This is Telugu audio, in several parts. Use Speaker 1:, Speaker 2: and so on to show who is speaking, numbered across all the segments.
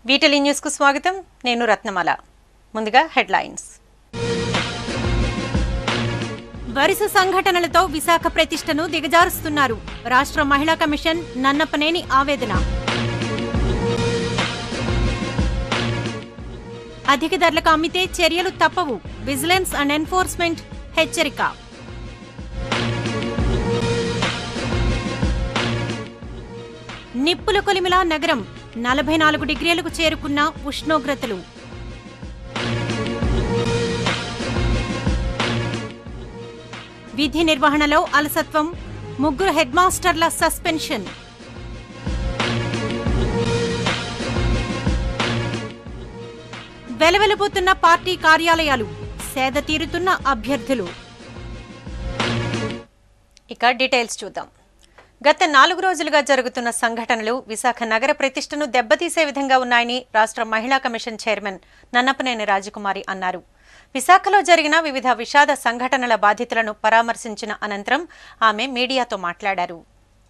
Speaker 1: వీటలీ న్యూస్కు స్వాగతం నేను రత్నమాల ముందుగా హెడ్లైన్స్ వరుస సంఘటనలతో విశాఖ ప్రతిష్టను దిగజారుస్తున్నారు రాష్ట్ర మహిళా కమిషన్ నన్నపనేని ఆవేదన అధిక ధరలకు అమ్మితే చర్యలు తప్పవు విజిలెన్స్ అండ్ ఎన్ఫోర్స్మెంట్ హెచ్చరిక నిప్పుల కొలిమిలా నగరం నలభై నాలుగు డిగ్రీలకు చేరుకున్న ఉష్ణోగ్రతలు విధి నిర్వహణలో అలసత్వం ముగ్గురు హెడ్ మాస్టర్ల సస్పెన్షన్ వెలవెలబోతున్న పార్టీ కార్యాలయాలు సేద తీరుతున్న అభ్యర్థులు ఇక డీటెయిల్స్ చూద్దాం గత నాలుగు రోజులుగా జరుగుతున్న సంఘటనలు విశాఖ నగర ప్రతిష్టను దెబ్బతీసే విధంగా ఉన్నాయని రాష్ట్ర మహిళా కమిషన్ చైర్మన్ నన్నపనేని రాజకుమారి అన్నారు విశాఖలో జరిగిన వివిధ విషాద సంఘటనల బాధితులను పరామర్శించిన అనంతరం ఆమె మీడియాతో మాట్లాడారు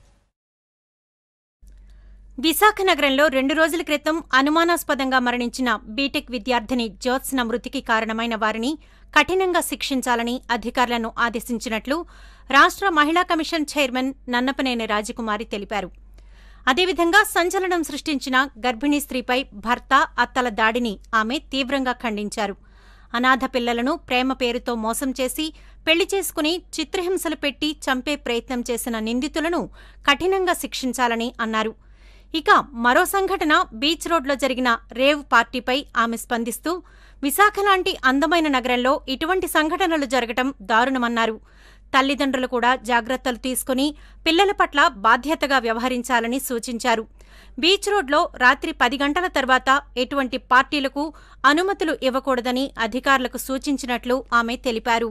Speaker 1: విశాఖ నగరంలో రెండు రోజుల క్రితం అనుమానాస్పదంగా మరణించిన బీటెక్ విద్యార్థిని జ్యోత్స్న మృతికి కారణమైన వారిని కఠినంగా శిక్షించాలని అధికారులను ఆదేశించినట్లు రాష్ట్ర మహిళా కమిషన్ చైర్మన్ నన్నపనేని రాజకుమారి తెలిపారు అదేవిధంగా సంచలనం సృష్టించిన గర్భిణీ స్త్రీపై భర్త అత్తల దాడిని ఆమె తీవ్రంగా ఖండించారు అనాథ పిల్లలను ప్రేమ పేరుతో మోసం చేసి పెళ్లి చేసుకుని చిత్రహింసలు పెట్టి చంపే ప్రయత్నం చేసిన నిందితులను కఠినంగా శిక్షించాలని అన్నారు ఇక మరో సంఘటన బీచ్ రోడ్లో జరిగిన రేవ్ పార్టీపై ఆమె స్పందిస్తూ విశాఖ లాంటి అందమైన నగరంలో ఇటువంటి సంఘటనలు జరగటం దారుణమన్నారు తల్లిదండ్రులు కూడా జాగ్రత్తలు తీసుకుని పిల్లల పట్ల బాధ్యతగా వ్యవహరించాలని సూచించారు బీచ్ రోడ్లో రాత్రి పది గంటల తర్వాత ఎటువంటి పార్టీలకు అనుమతులు ఇవ్వకూడదని అధికారులకు సూచించినట్లు ఆమె తెలిపారు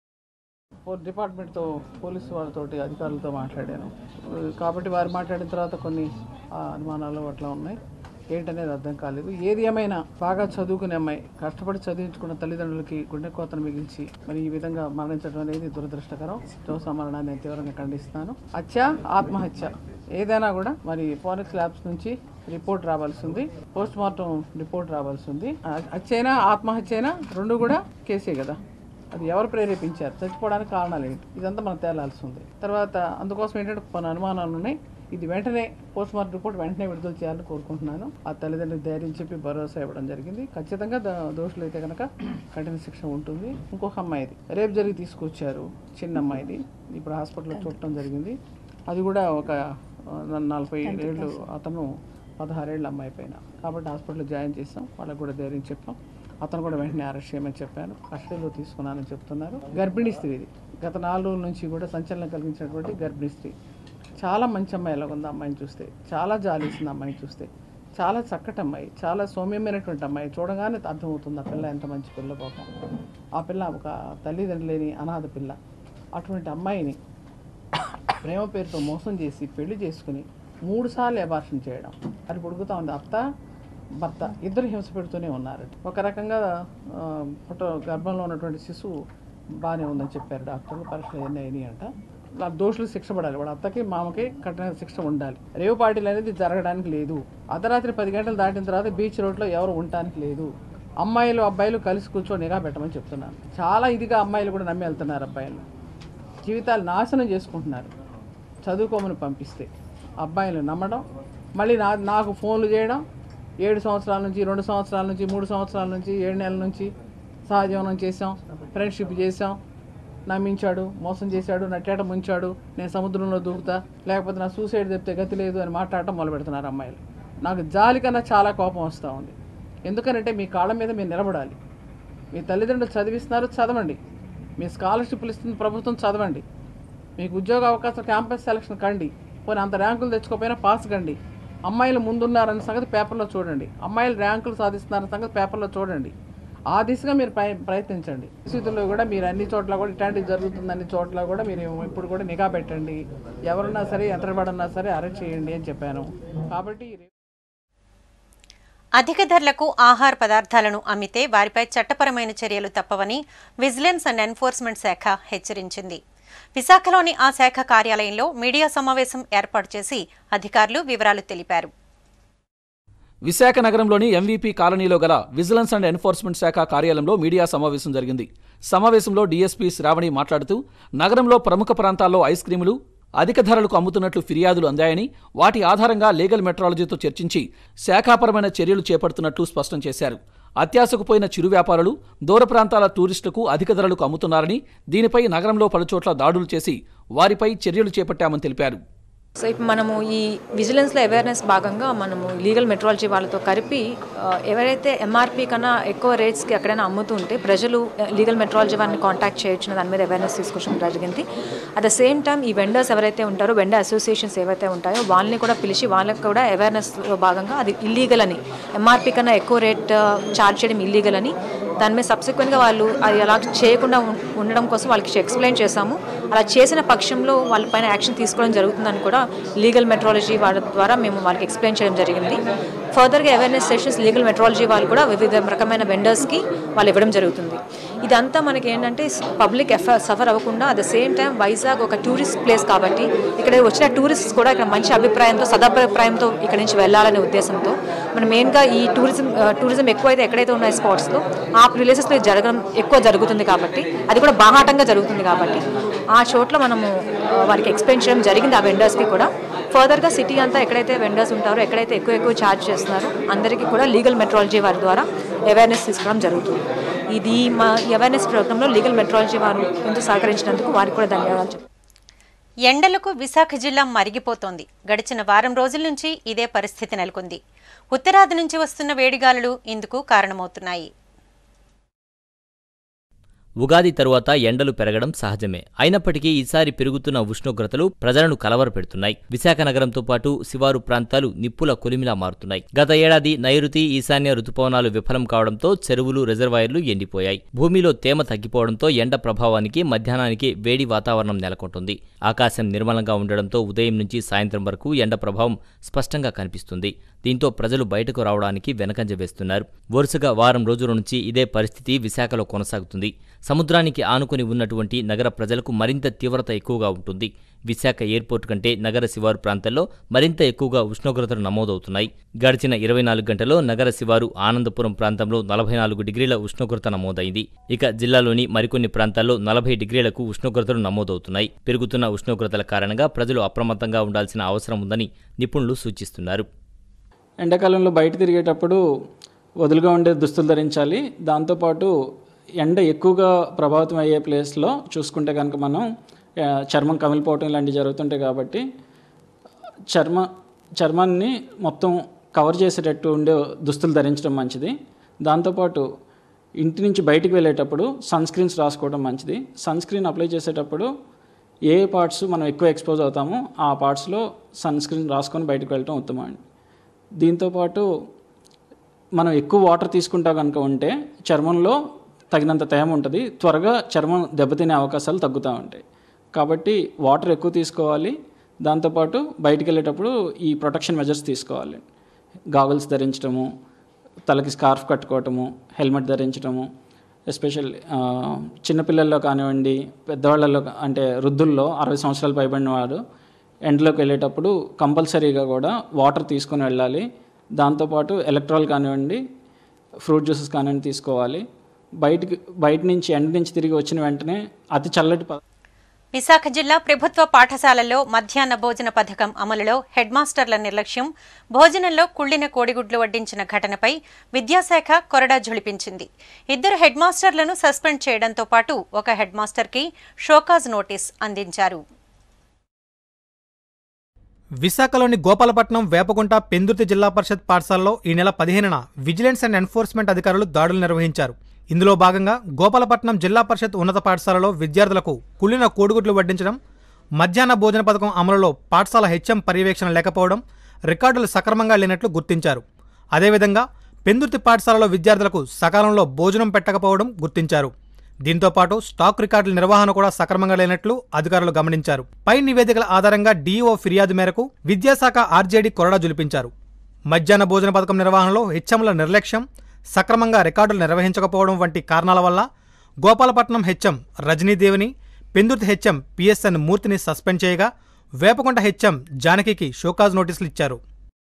Speaker 2: పో- డిపార్ట్మెంట్తో పోలీసు వాళ్ళతోటి అధికారులతో మాట్లాడాను కాబట్టి వారు మాట్లాడిన తర్వాత కొన్ని ఆ, అనుమానాలు అట్లా ఉన్నాయి ఏంటనేది అర్థం కాలేదు ఏది ఏమైనా బాగా చదువుకునే అమ్మాయి కష్టపడి చదివించుకున్న తల్లిదండ్రులకి గుండె కోతను మిగిల్చి మరి ఈ విధంగా మరణించడం అనేది దురదృష్టకరం జోసా మరణాన్ని నేను తీవ్రంగా ఖండిస్తాను హత్య ఆత్మహత్య ఏదైనా కూడా మరి ఫోరెన్స్ ల్యాబ్స్ నుంచి రిపోర్ట్ రావాల్సి ఉంది పోస్ట్ మార్టం రిపోర్ట్ రావాల్సి ఉంది ఆ- హత్య అయినా ఆత్మహత్య అయినా రెండు కూడా కేసే కదా అది ఎవరు ప్రేరేపించారు చచ్చిపోవడానికి కారణాలు ఏంటి ఇదంతా మనం తేలాల్సి ఉంది తర్వాత అందుకోసం ఏంటంటే కొన్ని అనుమానాలు ఉన్నాయి ఇది వెంటనే పోస్ట్ మార్టం రిపోర్ట్ వెంటనే విడుదల చేయాలని కోరుకుంటున్నాను ఆ తల్లిదండ్రులకు ధైర్యం చెప్పి భరోసా ఇవ్వడం జరిగింది ఖచ్చితంగా ద- దోషులు అయితే కనుక కఠిన శిక్ష ఉంటుంది ఇంకొక అమ్మాయిది రేపు జరిగి తీసుకొచ్చారు చిన్న అమ్మాయిది ఇప్పుడు హాస్పిటల్లో చూడటం జరిగింది అది కూడా ఒక ఆ, నలభై ఏళ్ళు అతను పదహారేళ్ళ అమ్మాయి పైన కాబట్టి హాస్పిటల్లో జాయిన్ చేసాం వాళ్ళకు కూడా ధైర్యం చెప్పాం అతను కూడా వెంటనే అరెస్ట్ చేయమని చెప్పాను కస్టడీలో తీసుకున్నానని చెప్తున్నారు గర్భిణీ స్త్రీ ఇది గత నాలుగు రోజుల నుంచి కూడా సంచలనం కలిగించినటువంటి గర్భిణీ స్త్రీ చాలా మంచి అమ్మాయి ఎలా ఉంది అమ్మాయిని చూస్తే చాలా జాలిస్తుంది అమ్మాయిని చూస్తే చాలా చక్కటి అమ్మాయి చాలా సౌమ్యమైనటువంటి అమ్మాయి చూడగానే అర్థమవుతుంది ఆ పిల్ల ఎంత మంచి పిల్ల పాపం ఆ పిల్ల ఒక తల్లిదండ్రులు లేని అనాథ పిల్ల అటువంటి అమ్మాయిని ప్రేమ పేరుతో మోసం చేసి పెళ్లి చేసుకుని మూడు సార్లు అబార్షన్ చేయడం అది పొడుగుతా ఉంది అత్త భర్త ఇద్దరు హింస పెడుతూనే ఉన్నారు ఒక రకంగా ఆ, పుట్ట గర్భంలో ఉన్నటువంటి శిశువు బాగానే ఉందని చెప్పారు డాక్టర్లు పరీక్షలు ఎన్ని అయినాయి అంట ఆ దోషులు శిక్ష పడాలి వాళ్ళ అత్తకి మామకి కఠిన శిక్ష ఉండాలి రేవు పార్టీలు అనేది జరగడానికి లేదు అర్ధరాత్రి పది గంటలు దాటిన తర్వాత బీచ్ రోడ్లో ఎవరు ఉండటానికి లేదు అమ్మాయిలు అబ్బాయిలు కలిసి కూర్చొని నిఘా పెట్టమని చెప్తున్నాను చాలా ఇదిగా అమ్మాయిలు కూడా నమ్మి వెళ్తున్నారు అబ్బాయిలు జీవితాలు నాశనం చేసుకుంటున్నారు చదువుకోమని పంపిస్తే అబ్బాయిలు నమ్మడం మళ్ళీ నా నాకు ఫోన్లు చేయడం ఏడు సంవత్సరాల నుంచి రెండు సంవత్సరాల నుంచి మూడు సంవత్సరాల నుంచి ఏడు నెలల నుంచి సహజీవనం చేసాం ఫ్రెండ్షిప్ చేసాం నమ్మించాడు మోసం చేశాడు నట్టేట ముంచాడు నేను సముద్రంలో దూకుతా లేకపోతే నా సూసైడ్ చెప్తే గతి లేదు అని మాట్లాడటం మొదలు పెడుతున్నారు అమ్మాయిలు నాకు జాలి కన్నా చాలా కోపం వస్తూ ఉంది ఎందుకనంటే మీ కాళ్ళ మీద మీరు నిలబడాలి మీ తల్లిదండ్రులు చదివిస్తున్నారు చదవండి మీ స్కాలర్షిప్లు ఇస్తుంది ప్రభుత్వం చదవండి మీకు ఉద్యోగ అవకాశం క్యాంపస్ సెలక్షన్ కండి పోనీ అంత ర్యాంకులు తెచ్చుకోకపోయినా పాస్ కండి అమ్మాయిలు ముందున్నారన్న సంగతి పేపర్లో చూడండి అమ్మాయిలు ర్యాంకులు సాధిస్తున్నారన్న సంగతి పేపర్లో చూడండి ఆ దిశగా మీరు ప్రయ- ప్రయత్నించండి పరిస్థితుల్లో కూడా మీరు అన్ని చోట్ల కూడా ఇట్లాంటివి జరుగుతుంది అన్ని చోట్ల కూడా మీరు ఇప్పుడు కూడా నిఘా పెట్టండి ఎవరున్నా సరే ఎంతబడున్నా సరే అరెస్ట్ చేయండి అని చెప్పాను కాబట్టి
Speaker 1: అధిక ధరలకు ఆహార పదార్థాలను అమ్మితే వారిపై చట్టపరమైన చర్యలు తప్పవని విజిలెన్స్ అండ్ ఎన్ఫోర్స్మెంట్ శాఖ హెచ్చరించింది విశాఖలోని ఆ శాఖ కార్యాలయంలో మీడియా సమావేశం ఏర్పాటు చేసి అధికారులు వివరాలు తెలిపారు
Speaker 3: విశాఖ నగరంలోని ఎంవీపీ కాలనీలో గల విజిలెన్స్ అండ్ ఎన్ఫోర్స్మెంట్ శాఖ కార్యాలయంలో మీడియా సమావేశం జరిగింది సమావేశంలో డీఎస్పీ శ్రావణి మాట్లాడుతూ నగరంలో ప్రముఖ ప్రాంతాల్లో ఐస్ క్రీములు అధిక ధరలకు అమ్ముతున్నట్లు ఫిర్యాదులు అందాయని వాటి ఆధారంగా లీగల్ మెట్రాలజీతో చర్చించి శాఖాపరమైన చర్యలు చేపడుతున్నట్లు స్పష్టం చేశారు అత్యాశకు పోయిన చిరు వ్యాపారులు దూర ప్రాంతాల టూరిస్టులకు అధిక ధరలకు అమ్ముతున్నారని దీనిపై నగరంలో పలుచోట్ల దాడులు చేసి వారిపై చర్యలు చేపట్టామని తెలిపారు
Speaker 4: సో ఇప్పుడు మనము ఈ విజిలెన్స్లో అవేర్నెస్ భాగంగా మనము లీగల్ మెట్రాలజీ వాళ్ళతో కలిపి ఆ, ఎవరైతే ఎంఆర్పి కన్నా ఎక్కువ రేట్స్కి ఎక్కడైనా అమ్ముతుంటే ప్రజలు లీగల్ మెట్రాలజీ వాళ్ళని కాంటాక్ట్ చేయొచ్చు దాని మీద అవేర్నెస్ తీసుకొచ్చడం జరిగింది అట్ ద సేమ్ టైం ఈ వెండర్స్ ఎవరైతే ఉంటారో వెండర్ అసోసియేషన్స్ ఏవైతే ఉంటాయో వాళ్ళని కూడా పిలిచి వాళ్ళకి కూడా అవేర్నెస్లో భాగంగా అది ఇల్లీగల్ అని ఎంఆర్పి కన్నా ఎక్కువ రేట్ ఛార్జ్ చేయడం ఇల్లీగల్ అని దాని మీద సబ్సిక్వెంట్గా వాళ్ళు అది అలా చేయకుండా ఉం- ఉండడం కోసం వాళ్ళకి ఎక్స్ప్లెయిన్ చేశాము అలా చేసిన పక్షంలో వాళ్ళపైన యాక్షన్ తీసుకోవడం జరుగుతుందని కూడా లీగల్ మెట్రాలజీ వాళ్ళ ద్వారా మేము వాళ్ళకి ఎక్స్ప్లెయిన్ చేయడం జరిగింది ఫర్దర్గా అవేర్నెస్ సెషన్స్ లీగల్ మెట్రాలజీ వాళ్ళు కూడా వివిధ రకమైన వెండర్స్కి వాళ్ళు ఇవ్వడం జరుగుతుంది ఇదంతా మనకి ఏంటంటే పబ్లిక్ ఎఫ సఫర్ అవ్వకుండా at the same time Vizag ఒక టూరిస్ట్ ప్లేస్ కాబట్టి ఇక్కడ వచ్చిన టూరిస్ట్స్ కూడా ఇక్కడ మంచి అభిప్రాయంతో సదభిప్రాయంతో ఇక్కడ నుంచి వెళ్ళాలనే ఉద్దేశంతో మనం మెయిన్గా ఈ టూరిజం ఆ, టూరిజం ఎక్కువైతే ఎక్కడైతే ఉన్నాయి స్పాట్స్లో ఆ ప్లేసెస్లో జరగడం ఎక్కువ జరుగుతుంది కాబట్టి అది కూడా బాహాటంగా జరుగుతుంది కాబట్టి ఆ చోట్ల మనము ఆ, వారికి ఎక్స్ప్లెయిన్ చేయడం జరిగింది ఆ వెండర్స్కి కూడా ఫర్దర్గా సిటీ అంతా ఎక్కడైతే వెండర్స్ ఉంటారో ఎక్కడైతే ఎక్కువ ఎక్కువ ఛార్జ్ చేస్తున్నారో అందరికీ కూడా లీగల్ మెట్రాలజీ వారి ద్వారా అవేర్నెస్ తీసుకోవడం జరుగుతుంది ఇది మా అవేర్నెస్ ప్రోగ్రాంలో లీగల్ మెట్రాలజీ వారు ఎంతో సహకరించినందుకు వారికి కూడా ధన్యవాదాలు చెప్తున్నాను.
Speaker 1: ఎండలకు విశాఖ జిల్లా మరిగిపోతోంది గడిచిన వారం రోజుల నుంచి ఇదే పరిస్థితి నెలకొంది ఉత్తరాది నుంచి వస్తున్న వేడిగాలులు ఇందుకు కారణమవుతున్నాయి
Speaker 5: ఉగాది తరువాత ఎండలు పెరగడం సహజమే అయినప్పటికీ ఈసారి పెరుగుతున్న ఉష్ణోగ్రతలు ప్రజలను కలవరపెడుతున్నాయి విశాఖ నగరంతో పాటు శివారు ప్రాంతాలు నిప్పుల కొలిమిలా మారుతున్నాయి గత ఏడాది నైరుతి ఈశాన్య రుతుపవనాలు విఫలం కావడంతో చెరువులు రిజర్వాయర్లు ఎండిపోయాయి భూమిలో తేమ తగ్గిపోవడంతో ఎండ ప్రభావానికి మధ్యాహ్నానికి వేడి వాతావరణం నెలకొంటుంది ఆకాశం నిర్మలంగా ఉండడంతో ఉదయం నుంచి సాయంత్రం వరకు ఎండ ప్రభావం స్పష్టంగా కనిపిస్తుంది దీంతో ప్రజలు బయటకు రావడానికి వెనకంజ వేస్తున్నారు వరుసగా వారం రోజుల నుంచి ఇదే పరిస్థితి విశాఖలో కొనసాగుతుంది సముద్రానికి ఆనుకుని ఉన్నటువంటి నగర ప్రజలకు మరింత తీవ్రత ఎక్కువగా ఉంటుంది విశాఖ ఎయిర్పోర్ట్ కంటే నగర శివారు ప్రాంతాల్లో మరింత ఎక్కువగా ఉష్ణోగ్రతలు నమోదవుతున్నాయి గడిచిన ఇరవై నాలుగు గంటల్లో నగర శివారు ఆనందపురం ప్రాంతంలో నలభై నాలుగు డిగ్రీల ఉష్ణోగ్రత నమోదైంది ఇక జిల్లాలోని మరికొన్ని ప్రాంతాల్లో నలభై డిగ్రీలకు ఉష్ణోగ్రతలు నమోదవుతున్నాయి పెరుగుతున్న ఉష్ణోగ్రతల కారణంగా ప్రజలు అప్రమత్తంగా ఉండాల్సిన అవసరం ఉందని నిపుణులు సూచిస్తున్నారు
Speaker 6: ఎండాకాలంలో బయట తిరిగేటప్పుడు వదులుగా ఉండే దుస్తులు ధరించాలి దాంతోపాటు ఎండ ఎక్కువగా ప్రభావితం అయ్యే ప్లేస్లో చూసుకుంటే కనుక మనం ఆ, చర్మం కమిలిపోవటం ఇలాంటివి జరుగుతుంటాయి కాబట్టి చర్మ చర్మాన్ని మొత్తం కవర్ చేసేటట్టు ఉండే దుస్తులు ధరించడం మంచిది దాంతోపాటు ఇంటి నుంచి బయటికి వెళ్ళేటప్పుడు సన్ స్క్రీన్స్ రాసుకోవడం మంచిది సన్ స్క్రీన్ అప్లై చేసేటప్పుడు ఏ పార్ట్స్ మనం ఎక్కువ ఎక్స్పోజ్ అవుతామో ఆ పార్ట్స్లో సన్ స్క్రీన్ రాసుకొని బయటకు వెళ్ళటం ఉత్తమం అండి దీంతోపాటు మనం ఎక్కువ వాటర్ తీసుకుంటా కనుక ఉంటే చర్మంలో తగినంత తేమ ఉంటుంది త్వరగా చర్మం దెబ్బతినే అవకాశాలు తగ్గుతూ ఉంటాయి కాబట్టి వాటర్ ఎక్కువ తీసుకోవాలి దాంతోపాటు బయటికి వెళ్ళేటప్పుడు ఈ ప్రొటెక్షన్ మెజర్స్ తీసుకోవాలి గాగుల్స్ ధరించడము తలకి స్కార్ఫ్ కట్టుకోవటము హెల్మెట్ ధరించడము ఎస్పెషల్ చిన్నపిల్లల్లో కానివ్వండి పెద్దవాళ్ళలో కా- అంటే వృద్ధుల్లో అరవై సంవత్సరాలు పైబడిన వారు ఎండలోకి వెళ్ళేటప్పుడు కంపల్సరీగా కూడా వాటర్ తీసుకొని వెళ్ళాలి దాంతోపాటు ఎలక్ట్రాల్ కానివ్వండి ఫ్రూట్ జ్యూసెస్ కానివ్వండి తీసుకోవాలి బయటికి బయట నుంచి ఎండ నుంచి తిరిగి వచ్చిన వెంటనే అతి చల్లటి ప-
Speaker 1: విశాఖ జిల్లా ప్రభుత్వ పాఠశాలల్లో మధ్యాహ్న భోజన పథకం అమలులో హెడ్ మాస్టర్ల నిర్లక్ష్యం భోజనంలో కుళ్ళిన కోడిగుడ్లు వడ్డించిన ఘటనపై విద్యాశాఖ కొరడా ఝుళిపించింది ఇద్దరు హెడ్ మాస్టర్లను సస్పెండ్ చేయడంతో పాటు ఒక హెడ్ మాస్టర్కి షోకాజ్ నోటీస్ అందించారు
Speaker 7: విశాఖలోని గోపాలపట్నం వేపగుంట పెందుర్తి జిల్లా పరిషత్ పాఠశాలలో ఈ నెల పదిహేనున విజిలెన్స్ అండ్ ఎన్ఫోర్స్మెంట్ అధికారులు దాడులు నిర్వహించారు ఇందులో భాగంగా గోపాలపట్నం జిల్లా పరిషత్ ఉన్నత పాఠశాలలో విద్యార్థులకు కుళ్ళిన కోడిగుడ్లు వడ్డించడం మధ్యాహ్న భోజన పథకం అమలులో పాఠశాల హెచ్ఎం పర్యవేక్షణ లేకపోవడం రికార్డులు సక్రమంగా లేనట్లు గుర్తించారు అదేవిధంగా పెందుర్తి పాఠశాలలో విద్యార్థులకు సకాలంలో భోజనం పెట్టకపోవడం గుర్తించారు దీంతో పాటు స్టాక్ రికార్డుల నిర్వహణ కూడా సక్రమంగా లేనట్లు అధికారులు గమనించారు పై నివేదికల ఆధారంగా డీఈఓ ఫిర్యాదు మేరకు విద్యాశాఖ ఆర్జేడీ కొరడా జులిపించారు మధ్యాహ్న భోజన పథకం నిర్వహణలో హెచ్ఎంల నిర్లక్ష్యం సక్రమంగా రికార్డులు నిర్వహించకపోవడం వంటి కారణాల వల్ల గోపాలపట్నం హెచ్ఎం రజనీదేవిని పెందుర్తి హెచ్ఎం పిఎస్ఎన్ మూర్తిని సస్పెండ్ చేయగా వేపకొండ హెచ్ఎం జానకికి షోకాజ్ నోటీసులు ఇచ్చారు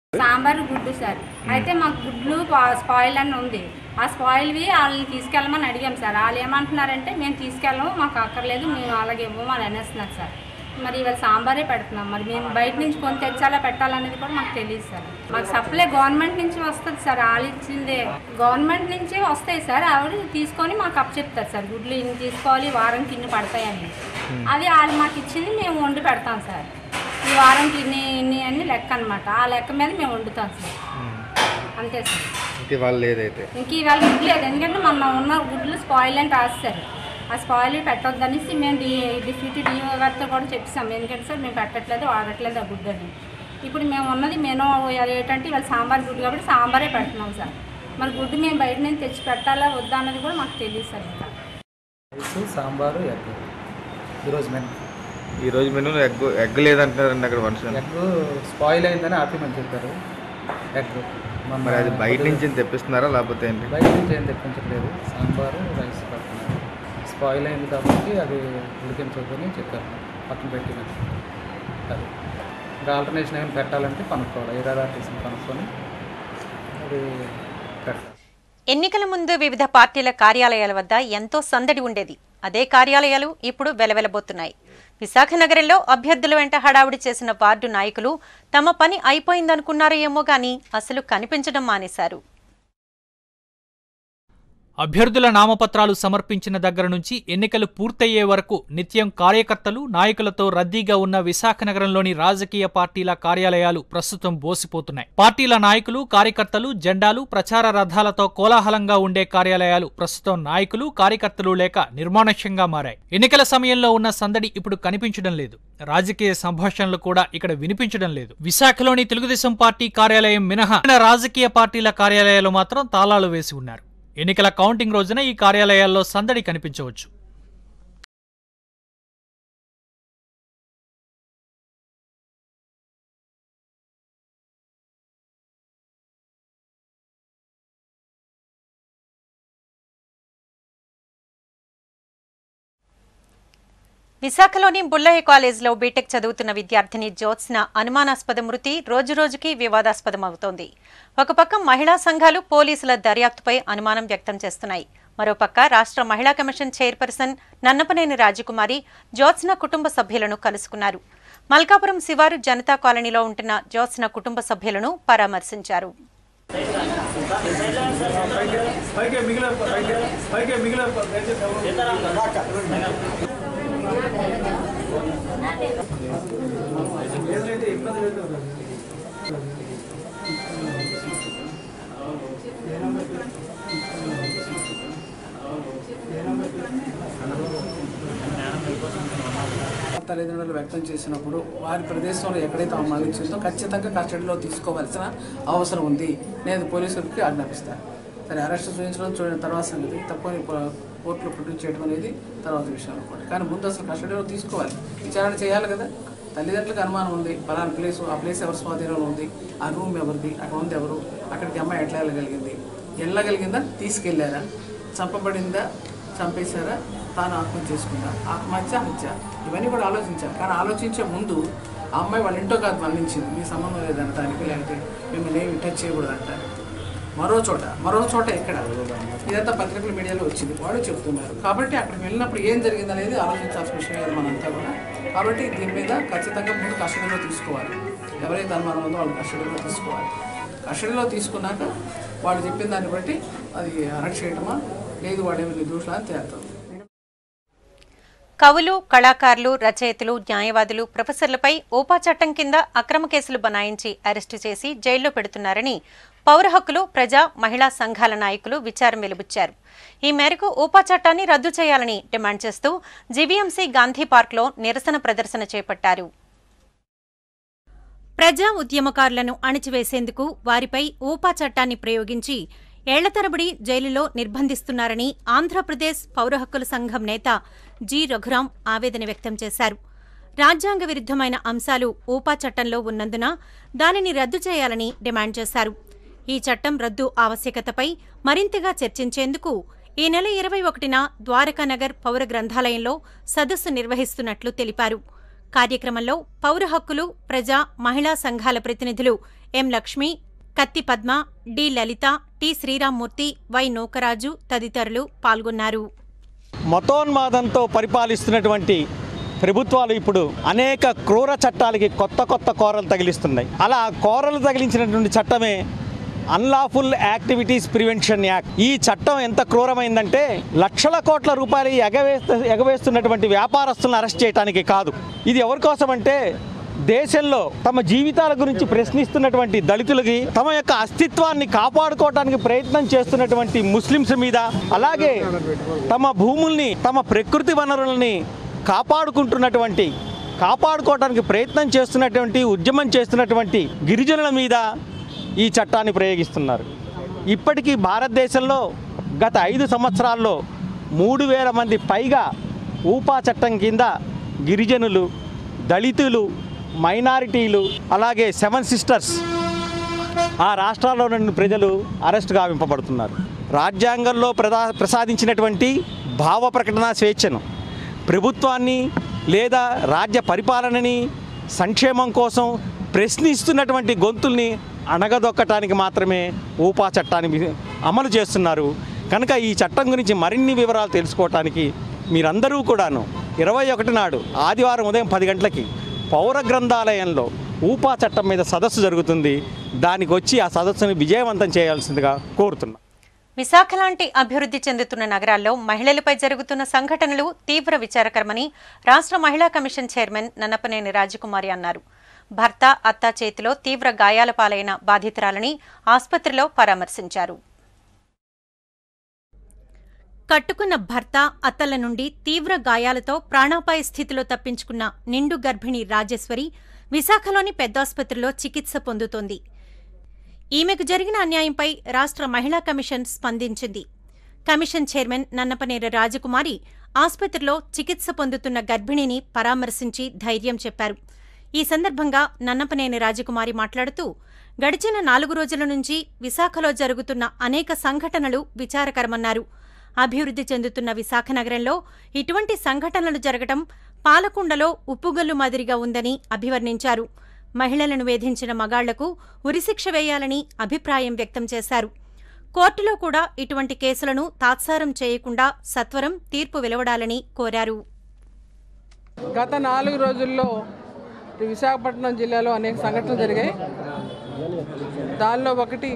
Speaker 8: సాంబార్ గుడ్డు సార్ అయితే మాకు గుడ్లు పా- స్పాయిల్ అని ఉంది ఆ స్పాయిల్వి వాళ్ళని తీసుకెళ్ళమని అడిగాం సార్ వాళ్ళు ఏమంటున్నారంటే మేము తీసుకెళ్ళము మాకు అక్కర్లేదు మేము అలాగే ఇవ్వము అని అనేస్తున్నారు సార్ మరి ఇవాళ సాంబారే పెడుతున్నాం మరి మేము బయట నుంచి కొని తెచ్చాలా పెట్టాలనేది కూడా మాకు తెలియదు సార్ మాకు సప్లై గవర్నమెంట్ నుంచి వస్తుంది సార్ వాళ్ళు ఇచ్చిందే గవర్నమెంట్ నుంచి వస్తాయి సార్ ఆవిడ తీసుకొని మాకు అప్ చెప్తారు సార్ గుడ్లు ఇన్ని తీసుకోవాలి వారంకి ఇన్ని పడతాయని అది వాళ్ళు మాకు ఇచ్చింది మేము వండి పెడతాం సార్ ఈ వారంకి ఇన్ని ఇన్ని అని లెక్క అనమాట ఆ లెక్క మీద మేము వండుతాం సార్ అంతే సార్
Speaker 9: ఇంక వాళ్ళు ఏదైతే
Speaker 8: ఇంక ఇవాళ గుడ్లు లేదు ఎందుకంటే మొన్న ఉన్న గుడ్లు స్పాయిల్ అని రాస్తారు ఆ స్పాయిల్ పెట్టొద్దనేసి మేము డి డిప్యూటీ డిఓ గారితో కూడా చెప్పాం ఎందుకంటే సార్ మేము పెట్టట్లేదు వాడట్లేదు ఆ గుడ్డు అని ఇప్పుడు మేము ఉన్నది మెనూ ఏంటంటే ఇవాళ సాంబార్ గుడ్డు కాబట్టి సాంబారే పెడుతున్నాం సార్ మరి గుడ్డు మేము బయట నుంచి తెచ్చి పెట్టాలా వద్దా అన్నది కూడా మాకు తెలియదు సార్ ఇంకా
Speaker 10: రైస్ సాంబారు ఎగ్ ఈరోజు మెను
Speaker 9: ఈ రోజు మెనూ ఎగ్ ఎగ్ లేదంటున్నారండి అక్కడ మనుషులు
Speaker 10: ఎగ్ స్పాయిల్ అయిందని ఆపేమని చెప్పారు ఎగ్ మొన్న
Speaker 9: మరి అది బయట నుంచి తెప్పిస్తున్నారా లేకపోతే ఏంటి
Speaker 10: బయట నుంచి ఏం తెప్పించట్లేదు సాంబారు రైస్ పెడుతున్నారు స్పాయిల్ అయింది కాబట్టి అది ఉడికించొద్దని చెప్పారు పక్కన పెట్టినారు అది ఇంకా ఆల్టర్నేషన్ ఏమైనా పెట్టాలంటే కనుక్కోవాలి ఏరాటీసీని కనుక్కొని అది పెట్టాలి
Speaker 1: ఎన్నికల ముందు వివిధ పార్టీల కార్యాలయాల వద్ద ఎంతో సందడి ఉండేది అదే కార్యాలయాలు ఇప్పుడు వెలవెలబోతున్నాయి విశాఖ నగరంలో అభ్యర్థుల వెంట హడావుడి చేసిన వార్డు నాయకులు తమ పని అయిపోయిందనుకున్నారో ఏమో గాని అసలు కనిపించడం మానేశారు
Speaker 11: అభ్యర్థుల నామపత్రాలు సమర్పించిన దగ్గర నుంచి ఎన్నికలు పూర్తయ్యే వరకు నిత్యం కార్యకర్తలు నాయకులతో రద్దీగా ఉన్న విశాఖ నగరంలోని రాజకీయ పార్టీల కార్యాలయాలు ప్రస్తుతం బోసిపోతున్నాయి పార్టీల నాయకులు కార్యకర్తలు జెండాలు ప్రచార రథాలతో కోలాహలంగా ఉండే కార్యాలయాలు ప్రస్తుతం నాయకులు కార్యకర్తలు లేక నిర్మానుష్యంగా మారాయి ఎన్నికల సమయంలో ఉన్న సందడి ఇప్పుడు కనిపించడం లేదు రాజకీయ సంభాషణలు కూడా ఇక్కడ వినిపించడం లేదు విశాఖలోని తెలుగుదేశం పార్టీ కార్యాలయం మినహా ఇతర రాజకీయ పార్టీల కార్యాలయాలు మాత్రం తాళాలు వేసి ఉన్నారు ఎన్నికల కౌంటింగ్ రోజున ఈ కార్యాలయాల్లో సందడి కనిపించవచ్చు
Speaker 1: విశాఖలోని బుల్లయ్య కాలేజీలో బీటెక్ చదువుతున్న విద్యార్థిని జ్యోత్స్న అనుమానాస్పద మృతి రోజురోజుకి వివాదాస్పదమవుతోంది ఒక పక్క మహిళా సంఘాలు పోలీసుల దర్యాప్తుపై అనుమానం వ్యక్తం చేస్తున్నాయి మరోపక్క రాష్ట్ర మహిళా కమిషన్ చైర్పర్సన్ నన్నపనేని రాజకుమారి జ్యోత్స్న కుటుంబ సభ్యులను కలుసుకున్నారు మల్కాపురం శివారు జనతా కాలనీలో ఉంటున్న జ్యోత్స్న కుటుంబ సభ్యులను పరామర్శించారు
Speaker 2: తల్లిదండ్రులు వ్యక్తం చేసినప్పుడు వారి ప్రదేశంలో ఎక్కడైతే అవమానించిందో ఖచ్చితంగా కస్టడీలో తీసుకోవాల్సిన అవసరం ఉంది నేను పోలీసులకి ఆజ్ఞాపిస్తాను సరే అరెస్ట్ చూపించడం చూడిన తర్వాత సంగతి తప్పని కోర్టులో ప్రొడ్యూస్ చేయడం అనేది తర్వాత విషయం అనుకోండి కానీ ముందు అసలు కస్టడీలో తీసుకోవాలి విచారణ చేయాలి కదా తల్లిదండ్రులకు అనుమానం ఉంది పలానా ప్లేస్ ఆ ప్లేస్ ఎవరి స్వాధీనంలో ఉంది ఆ రూమ్ ఎవరిది అక్కడ ఉంది ఎవరు అక్కడికి అమ్మాయి ఎట్లా వెళ్ళగలిగింది వెళ్ళగలిగిందా తీసుకెళ్ళారా చంపబడిందా చంపేశారా తాను ఆత్మహత్య చేసుకుందా ఆత్మహత్య హత్య ఇవన్నీ కూడా ఆలోచించాలి కానీ ఆలోచించే ముందు ఆ అమ్మాయి వాళ్ళ ఇంట్లో కాదు మరణించింది మీ సంబంధం లేదంటానికి లేకపోతే మిమ్మల్ని ఏమి టచ్ చేయకూడదు అంటారు మరో చోట మరో చోట ఎక్కడ ఇదంతా పత్రికల మీడియాలో వచ్చింది వాళ్ళు చెప్తున్నారు కాబట్టి అక్కడికి వెళ్ళినప్పుడు ఏం జరిగింది అనేది ఆలోచించాల్సిన విషయం కదా మనంతా కూడా కాబట్టి దీని మీద ఖచ్చితంగా ముందు కస్టడీలో తీసుకోవాలి ఎవరైతే అనుమానం ఉందో వాళ్ళు కస్టడీలో తీసుకోవాలి కస్టడీలో తీసుకున్నాక వాళ్ళు చెప్పిన దాన్ని బట్టి అది అరెస్ట్ చేయడమా లేదు వాడు ఏమైనా నిర్దోషులా అని తేలుతుంది
Speaker 1: కవులు కళాకారులు రచయితలు న్యాయవాదులు ప్రొఫెసర్లపై ఓపా చట్టం కింద అక్రమ కేసులు బనాయించి అరెస్టు చేసి జైల్లో పెడుతున్నారని పౌర హక్కులు ప్రజా మహిళా సంఘాల నాయకులు విచారం వెలుబుచ్చారు ఈ మేరకు ఓపా చట్టాన్ని రద్దు చేయాలని డిమాండ్ చేస్తూ జీవీఎంసీ గాంధీ పార్క్లో నిరసన ప్రదర్శన చేపట్టారు ప్రజా ఉద్యమకారులను అణిచివేసేందుకు వారిపై ఊపా చట్టాన్ని ప్రయోగించి ఏళ్ల తరబడి జైలులో నిర్బంధిస్తున్నారని ఆంధ్రప్రదేశ్ పౌర హక్కుల సంఘం నేత జి రఘురాం ఆవేదన వ్యక్తం చేశారు రాజ్యాంగ విరుద్ధమైన అంశాలు ఊపా చట్టంలో ఉన్నందున దానిని రద్దు చేయాలని డిమాండ్ చేశారు ఈ చట్టం రద్దు ఆవశ్యకతపై మరింతగా చర్చించేందుకు ఈ నెల ఇరవై ఒకటిన ద్వారకానగర్ పౌర గ్రంథాలయంలో సదస్సు నిర్వహిస్తున్నట్లు తెలిపారు కార్యక్రమంలో పౌర హక్కులు ప్రజా మహిళా సంఘాల ప్రతినిధులు M Lakshmi Katti Padma D Lalitha T Sriramamurthy Y Nookaraju తదితరులు పాల్గొన్నారు
Speaker 12: మతోన్మాదంతో పరిపాలిస్తున్నటువంటి ప్రభుత్వాలు ఇప్పుడు అనేక క్రూర చట్టాలకి కొత్త కొత్త కోరలు తగిలిస్తున్నాయి అలా కోరలు తగిలించినటువంటి చట్టమే అన్లాఫుల్ యాక్టివిటీస్ ప్రివెన్షన్ యాక్ట్ ఈ చట్టం ఎంత క్రూరమైందంటే లక్షల కోట్ల రూపాయలు ఎగవేస్త ఎగవేస్తున్నటువంటి వ్యాపారస్తులను అరెస్ట్ చేయడానికి కాదు ఇది ఎవరి కోసం అంటే దేశంలో తమ జీవితాల గురించి ప్రశ్నిస్తున్నటువంటి దళితులకి తమ యొక్క అస్తిత్వాన్ని కాపాడుకోవడానికి ప్రయత్నం చేస్తున్నటువంటి ముస్లింస్ మీద అలాగే తమ భూముల్ని తమ ప్రకృతి వనరులని కాపాడుకుంటున్నటువంటి కాపాడుకోవడానికి ప్రయత్నం చేస్తున్నటువంటి ఉద్యమం చేస్తున్నటువంటి గిరిజనుల మీద ఈ చట్టాన్ని ప్రయోగిస్తున్నారు ఇప్పటికీ భారతదేశంలో గత ఐదు సంవత్సరాల్లో మూడు వేల మంది పైగా ఊపా చట్టం కింద గిరిజనులు దళితులు మైనారిటీలు అలాగే సెవెన్ సిస్టర్స్ ఆ రాష్ట్రాల్లో నుండి ప్రజలు అరెస్ట్ గావింపబడుతున్నారు రాజ్యాంగంలో ప్రదా ప్రసాదించినటువంటి భావ ప్రకటన స్వేచ్ఛను ప్రభుత్వాన్ని లేదా రాజ్య పరిపాలనని సంక్షేమం కోసం ప్రశ్నిస్తున్నటువంటి గొంతుల్ని అణగదొక్కటానికి మాత్రమే ఊపా చట్టాన్ని అమలు చేస్తున్నారు కనుక ఈ చట్టం గురించి మరిన్ని వివరాలు తెలుసుకోవటానికి మీరందరూ కూడాను ఇరవై ఒకటి నాడు ఆదివారం ఉదయం పది గంటలకి పౌర గ్రంథాలయంలో ఊపా చట్టం మీద సదస్సు జరుగుతుంది దానికి వచ్చి ఆ సదస్సును విజయవంతం చేయాల్సిందిగా కోరుతున్నాం
Speaker 1: విశాఖ లాంటి అభివృద్ధి చెందుతున్న నగరాల్లో మహిళలపై జరుగుతున్న సంఘటనలు తీవ్ర విచారకరమని రాష్ట్ర మహిళా కమిషన్ చైర్మన్ నన్నపనేని రాజకుమారి అన్నారు భర్త అత్త చేతిలో తీవ్ర గాయాల పాలైన బాధితురాలని ఆసుపత్రిలో పరామర్శించారు కట్టుకున్న భర్త అత్తల నుండి తీవ్ర గాయాలతో ప్రాణాపాయ స్థితిలో తప్పించుకున్న నిండు గర్భిణి రాజేశ్వరి విశాఖలోని పెద్దాసుపత్రిలో చికిత్స పొందుతోంది ఈమెకు జరిగిన అన్యాయంపై రాష్ట్ర మహిళా కమిషన్ స్పందించింది కమిషన్ చైర్మన్ నన్నపనేని రాజకుమారి ఆసుపత్రిలో చికిత్స పొందుతున్న గర్భిణిని పరామర్శించి ధైర్యం చెప్పారు ఈ సందర్భంగా నన్నపనేని రాజకుమారి మాట్లాడుతూ గడిచిన నాలుగు రోజుల నుంచి విశాఖలో జరుగుతున్న అనేక సంఘటనలు విచారకరమన్నారు అభివృద్ధి చెందుతున్న విశాఖ నగరంలో ఇటువంటి సంఘటనలు జరగటం పాలకుండలో ఉప్పుగల్లు మాదిరిగా ఉందని అభివర్ణించారు మహిళలను వేధించిన మగాళ్లకు ఉరిశిక్ష వేయాలని అభిప్రాయం వ్యక్తం చేశారు కోర్టులో కూడా ఇటువంటి కేసులను తాత్సారం చేయకుండా సత్వరం తీర్పు వెలువడాలని కోరారు
Speaker 2: గత నాలుగు రోజుల్లో ఈ విశాఖపట్నం జిల్లాలో అనేక సంఘటనలు జరిగాయి దానిలో ఒకటి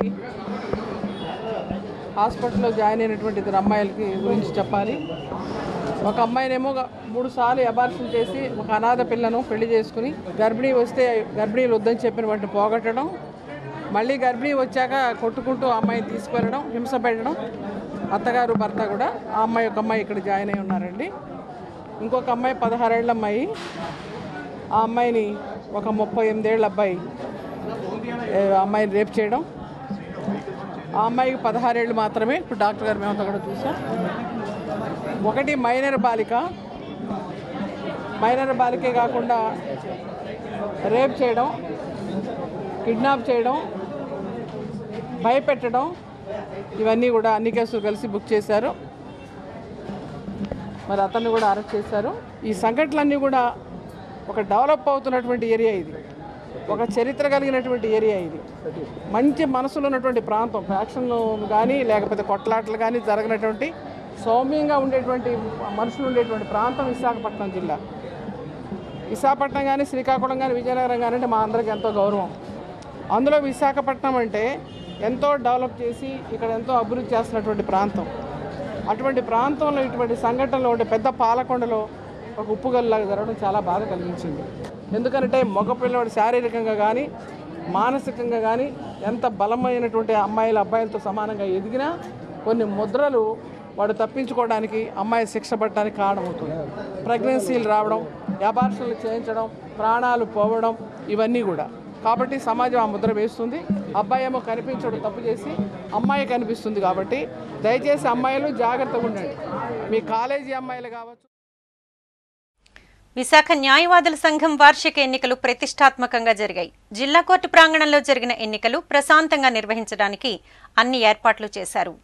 Speaker 2: హాస్పిటల్లో జాయిన్ అయినటువంటి ఇద్దరు అమ్మాయిలకి గురించి చెప్పాలి ఒక అమ్మాయినేమో మూడు సార్లు అబార్షన్ చేసి ఒక అనాథ పిల్లను పెళ్లి చేసుకుని గర్భిణీ వస్తే గర్భిణీలు వద్దని చెప్పిన వాటిని పోగొట్టడం మళ్ళీ గర్భిణీ వచ్చాక కొట్టుకుంటూ ఆ అమ్మాయిని తీసుకువెళ్ళడం హింస పెట్టడం అత్తగారు భర్త కూడా ఆ అమ్మాయి ఒక అమ్మాయి ఇక్కడ జాయిన్ అయి ఉన్నారండి ఇంకొక అమ్మాయి పదహారేళ్ల అమ్మాయి ఆ అమ్మాయిని ఒక ముప్పై ఎనిమిదేళ్ల అబ్బాయి ఏ, ఆ అమ్మాయిని రేప్ చేయడం ఆ అమ్మాయికి పదహారేళ్ళు మాత్రమే ఇప్పుడు డాక్టర్ గారు మేమంతా కూడా చూసాం ఒకటి మైనర్ బాలిక మైనర్ బాలికే కాకుండా రేప్ చేయడం కిడ్నాప్ చేయడం భయపెట్టడం ఇవన్నీ కూడా అన్ని కేసులు కలిసి బుక్ చేశారు మరి అతన్ని కూడా అరెస్ట్ చేశారు ఈ సంఘటనలన్నీ కూడా ఒక డెవలప్ అవుతున్నటువంటి ఏరియా ఇది ఒక చరిత్ర కలిగినటువంటి ఏరియా ఇది మంచి మనసులో ఉన్నటువంటి ప్రాంతం ఫ్యాక్షన్లు కానీ లేకపోతే కొట్లాటలు కానీ జరగనటువంటి సౌమ్యంగా ఉండేటువంటి మనుషులు ఉండేటువంటి ప్రాంతం విశాఖపట్నం జిల్లా విశాఖపట్నం కానీ శ్రీకాకుళం కానీ విజయనగరం కానీ అంటే మా అందరికి ఎంతో గౌరవం అందులో విశాఖపట్నం అంటే ఎంతో డెవలప్ చేసి ఇక్కడ ఎంతో అభివృద్ధి చేస్తున్నటువంటి ప్రాంతం అటువంటి ప్రాంతంలో ఇటువంటి సంఘటనలు ఉండే పెద్ద పాలకొండలో ఒక ఉప్పుగల్లాగా జరగడం చాలా బాధ కలిగించింది ఎందుకంటే మగ పిల్లవాడు శారీరకంగా కానీ మానసికంగా కానీ ఎంత బలమైనటువంటి అమ్మాయిల అబ్బాయిలతో సమానంగా ఎదిగినా కొన్ని ముద్రలు వాడు తప్పించుకోవడానికి అమ్మాయి శిక్ష పడటానికి కారణమవుతుంది ప్రెగ్నెన్సీలు రావడం అబార్షన్లు చేయించడం ప్రాణాలు పోవడం ఇవన్నీ కూడా కాబట్టి సమాజం ఆ ముద్ర వేస్తుంది అబ్బాయి ఏమో కనిపించడం తప్పు చేసి అమ్మాయి కనిపిస్తుంది కాబట్టి దయచేసి అమ్మాయిలు జాగ్రత్తగా ఉండండి మీ కాలేజీ అమ్మాయిలు కావచ్చు
Speaker 1: విశాఖ న్యాయవాదుల సంఘం వార్షిక ఎన్నికలు ప్రతిష్టాత్మకంగా జరిగాయి జిల్లా కోర్టు ప్రాంగణంలో జరిగిన ఎన్నికలు ప్రశాంతంగా నిర్వహించడానికి అన్ని ఏర్పాట్లు చేశారు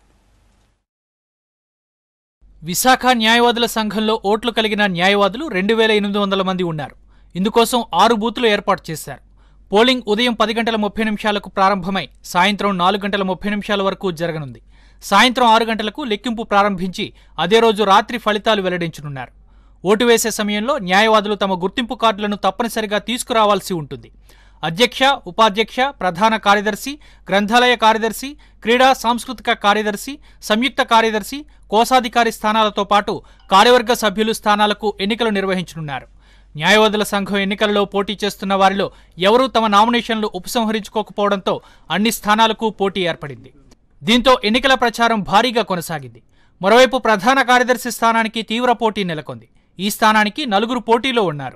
Speaker 11: విశాఖ న్యాయవాదుల సంఘంలో ఓట్లు కలిగిన న్యాయవాదులు రెండు వేల ఎనిమిది వందల మంది ఉన్నారు ఇందుకోసం ఆరు బూతులు ఏర్పాటు చేశారు పోలింగ్ ఉదయం పది గంటల ముప్పై నిమిషాలకు ప్రారంభమై సాయంత్రం నాలుగు గంటల ముప్పై నిమిషాల వరకు జరగనుంది సాయంత్రం ఆరు గంటలకు లెక్కింపు ప్రారంభించి అదే రోజు రాత్రి ఫలితాలు వెల్లడించనున్నారు ఓటు వేసే సమయంలో న్యాయవాదులు తమ గుర్తింపు కార్డులను తప్పనిసరిగా తీసుకురావాల్సి ఉంటుంది అధ్యక్ష ఉపాధ్యక్ష ప్రధాన కార్యదర్శి గ్రంథాలయ కార్యదర్శి క్రీడా సాంస్కృతిక కార్యదర్శి సంయుక్త కార్యదర్శి కోశాధికారి స్థానాలతో పాటు కార్యవర్గ సభ్యులు స్థానాలకు ఎన్నికలు నిర్వహించనున్నారు న్యాయవాదుల సంఘం ఎన్నికలలో పోటీ చేస్తున్న వారిలో ఎవరూ తమ నామినేషన్లు ఉపసంహరించుకోకపోవడంతో అన్ని స్థానాలకు పోటీ ఏర్పడింది దీంతో ఎన్నికల ప్రచారం భారీగా కొనసాగింది మరోవైపు ప్రధాన కార్యదర్శి స్థానానికి తీవ్ర పోటీ నెలకొంది ఈ స్థానానికి నలుగురు పోటీలో ఉన్నారు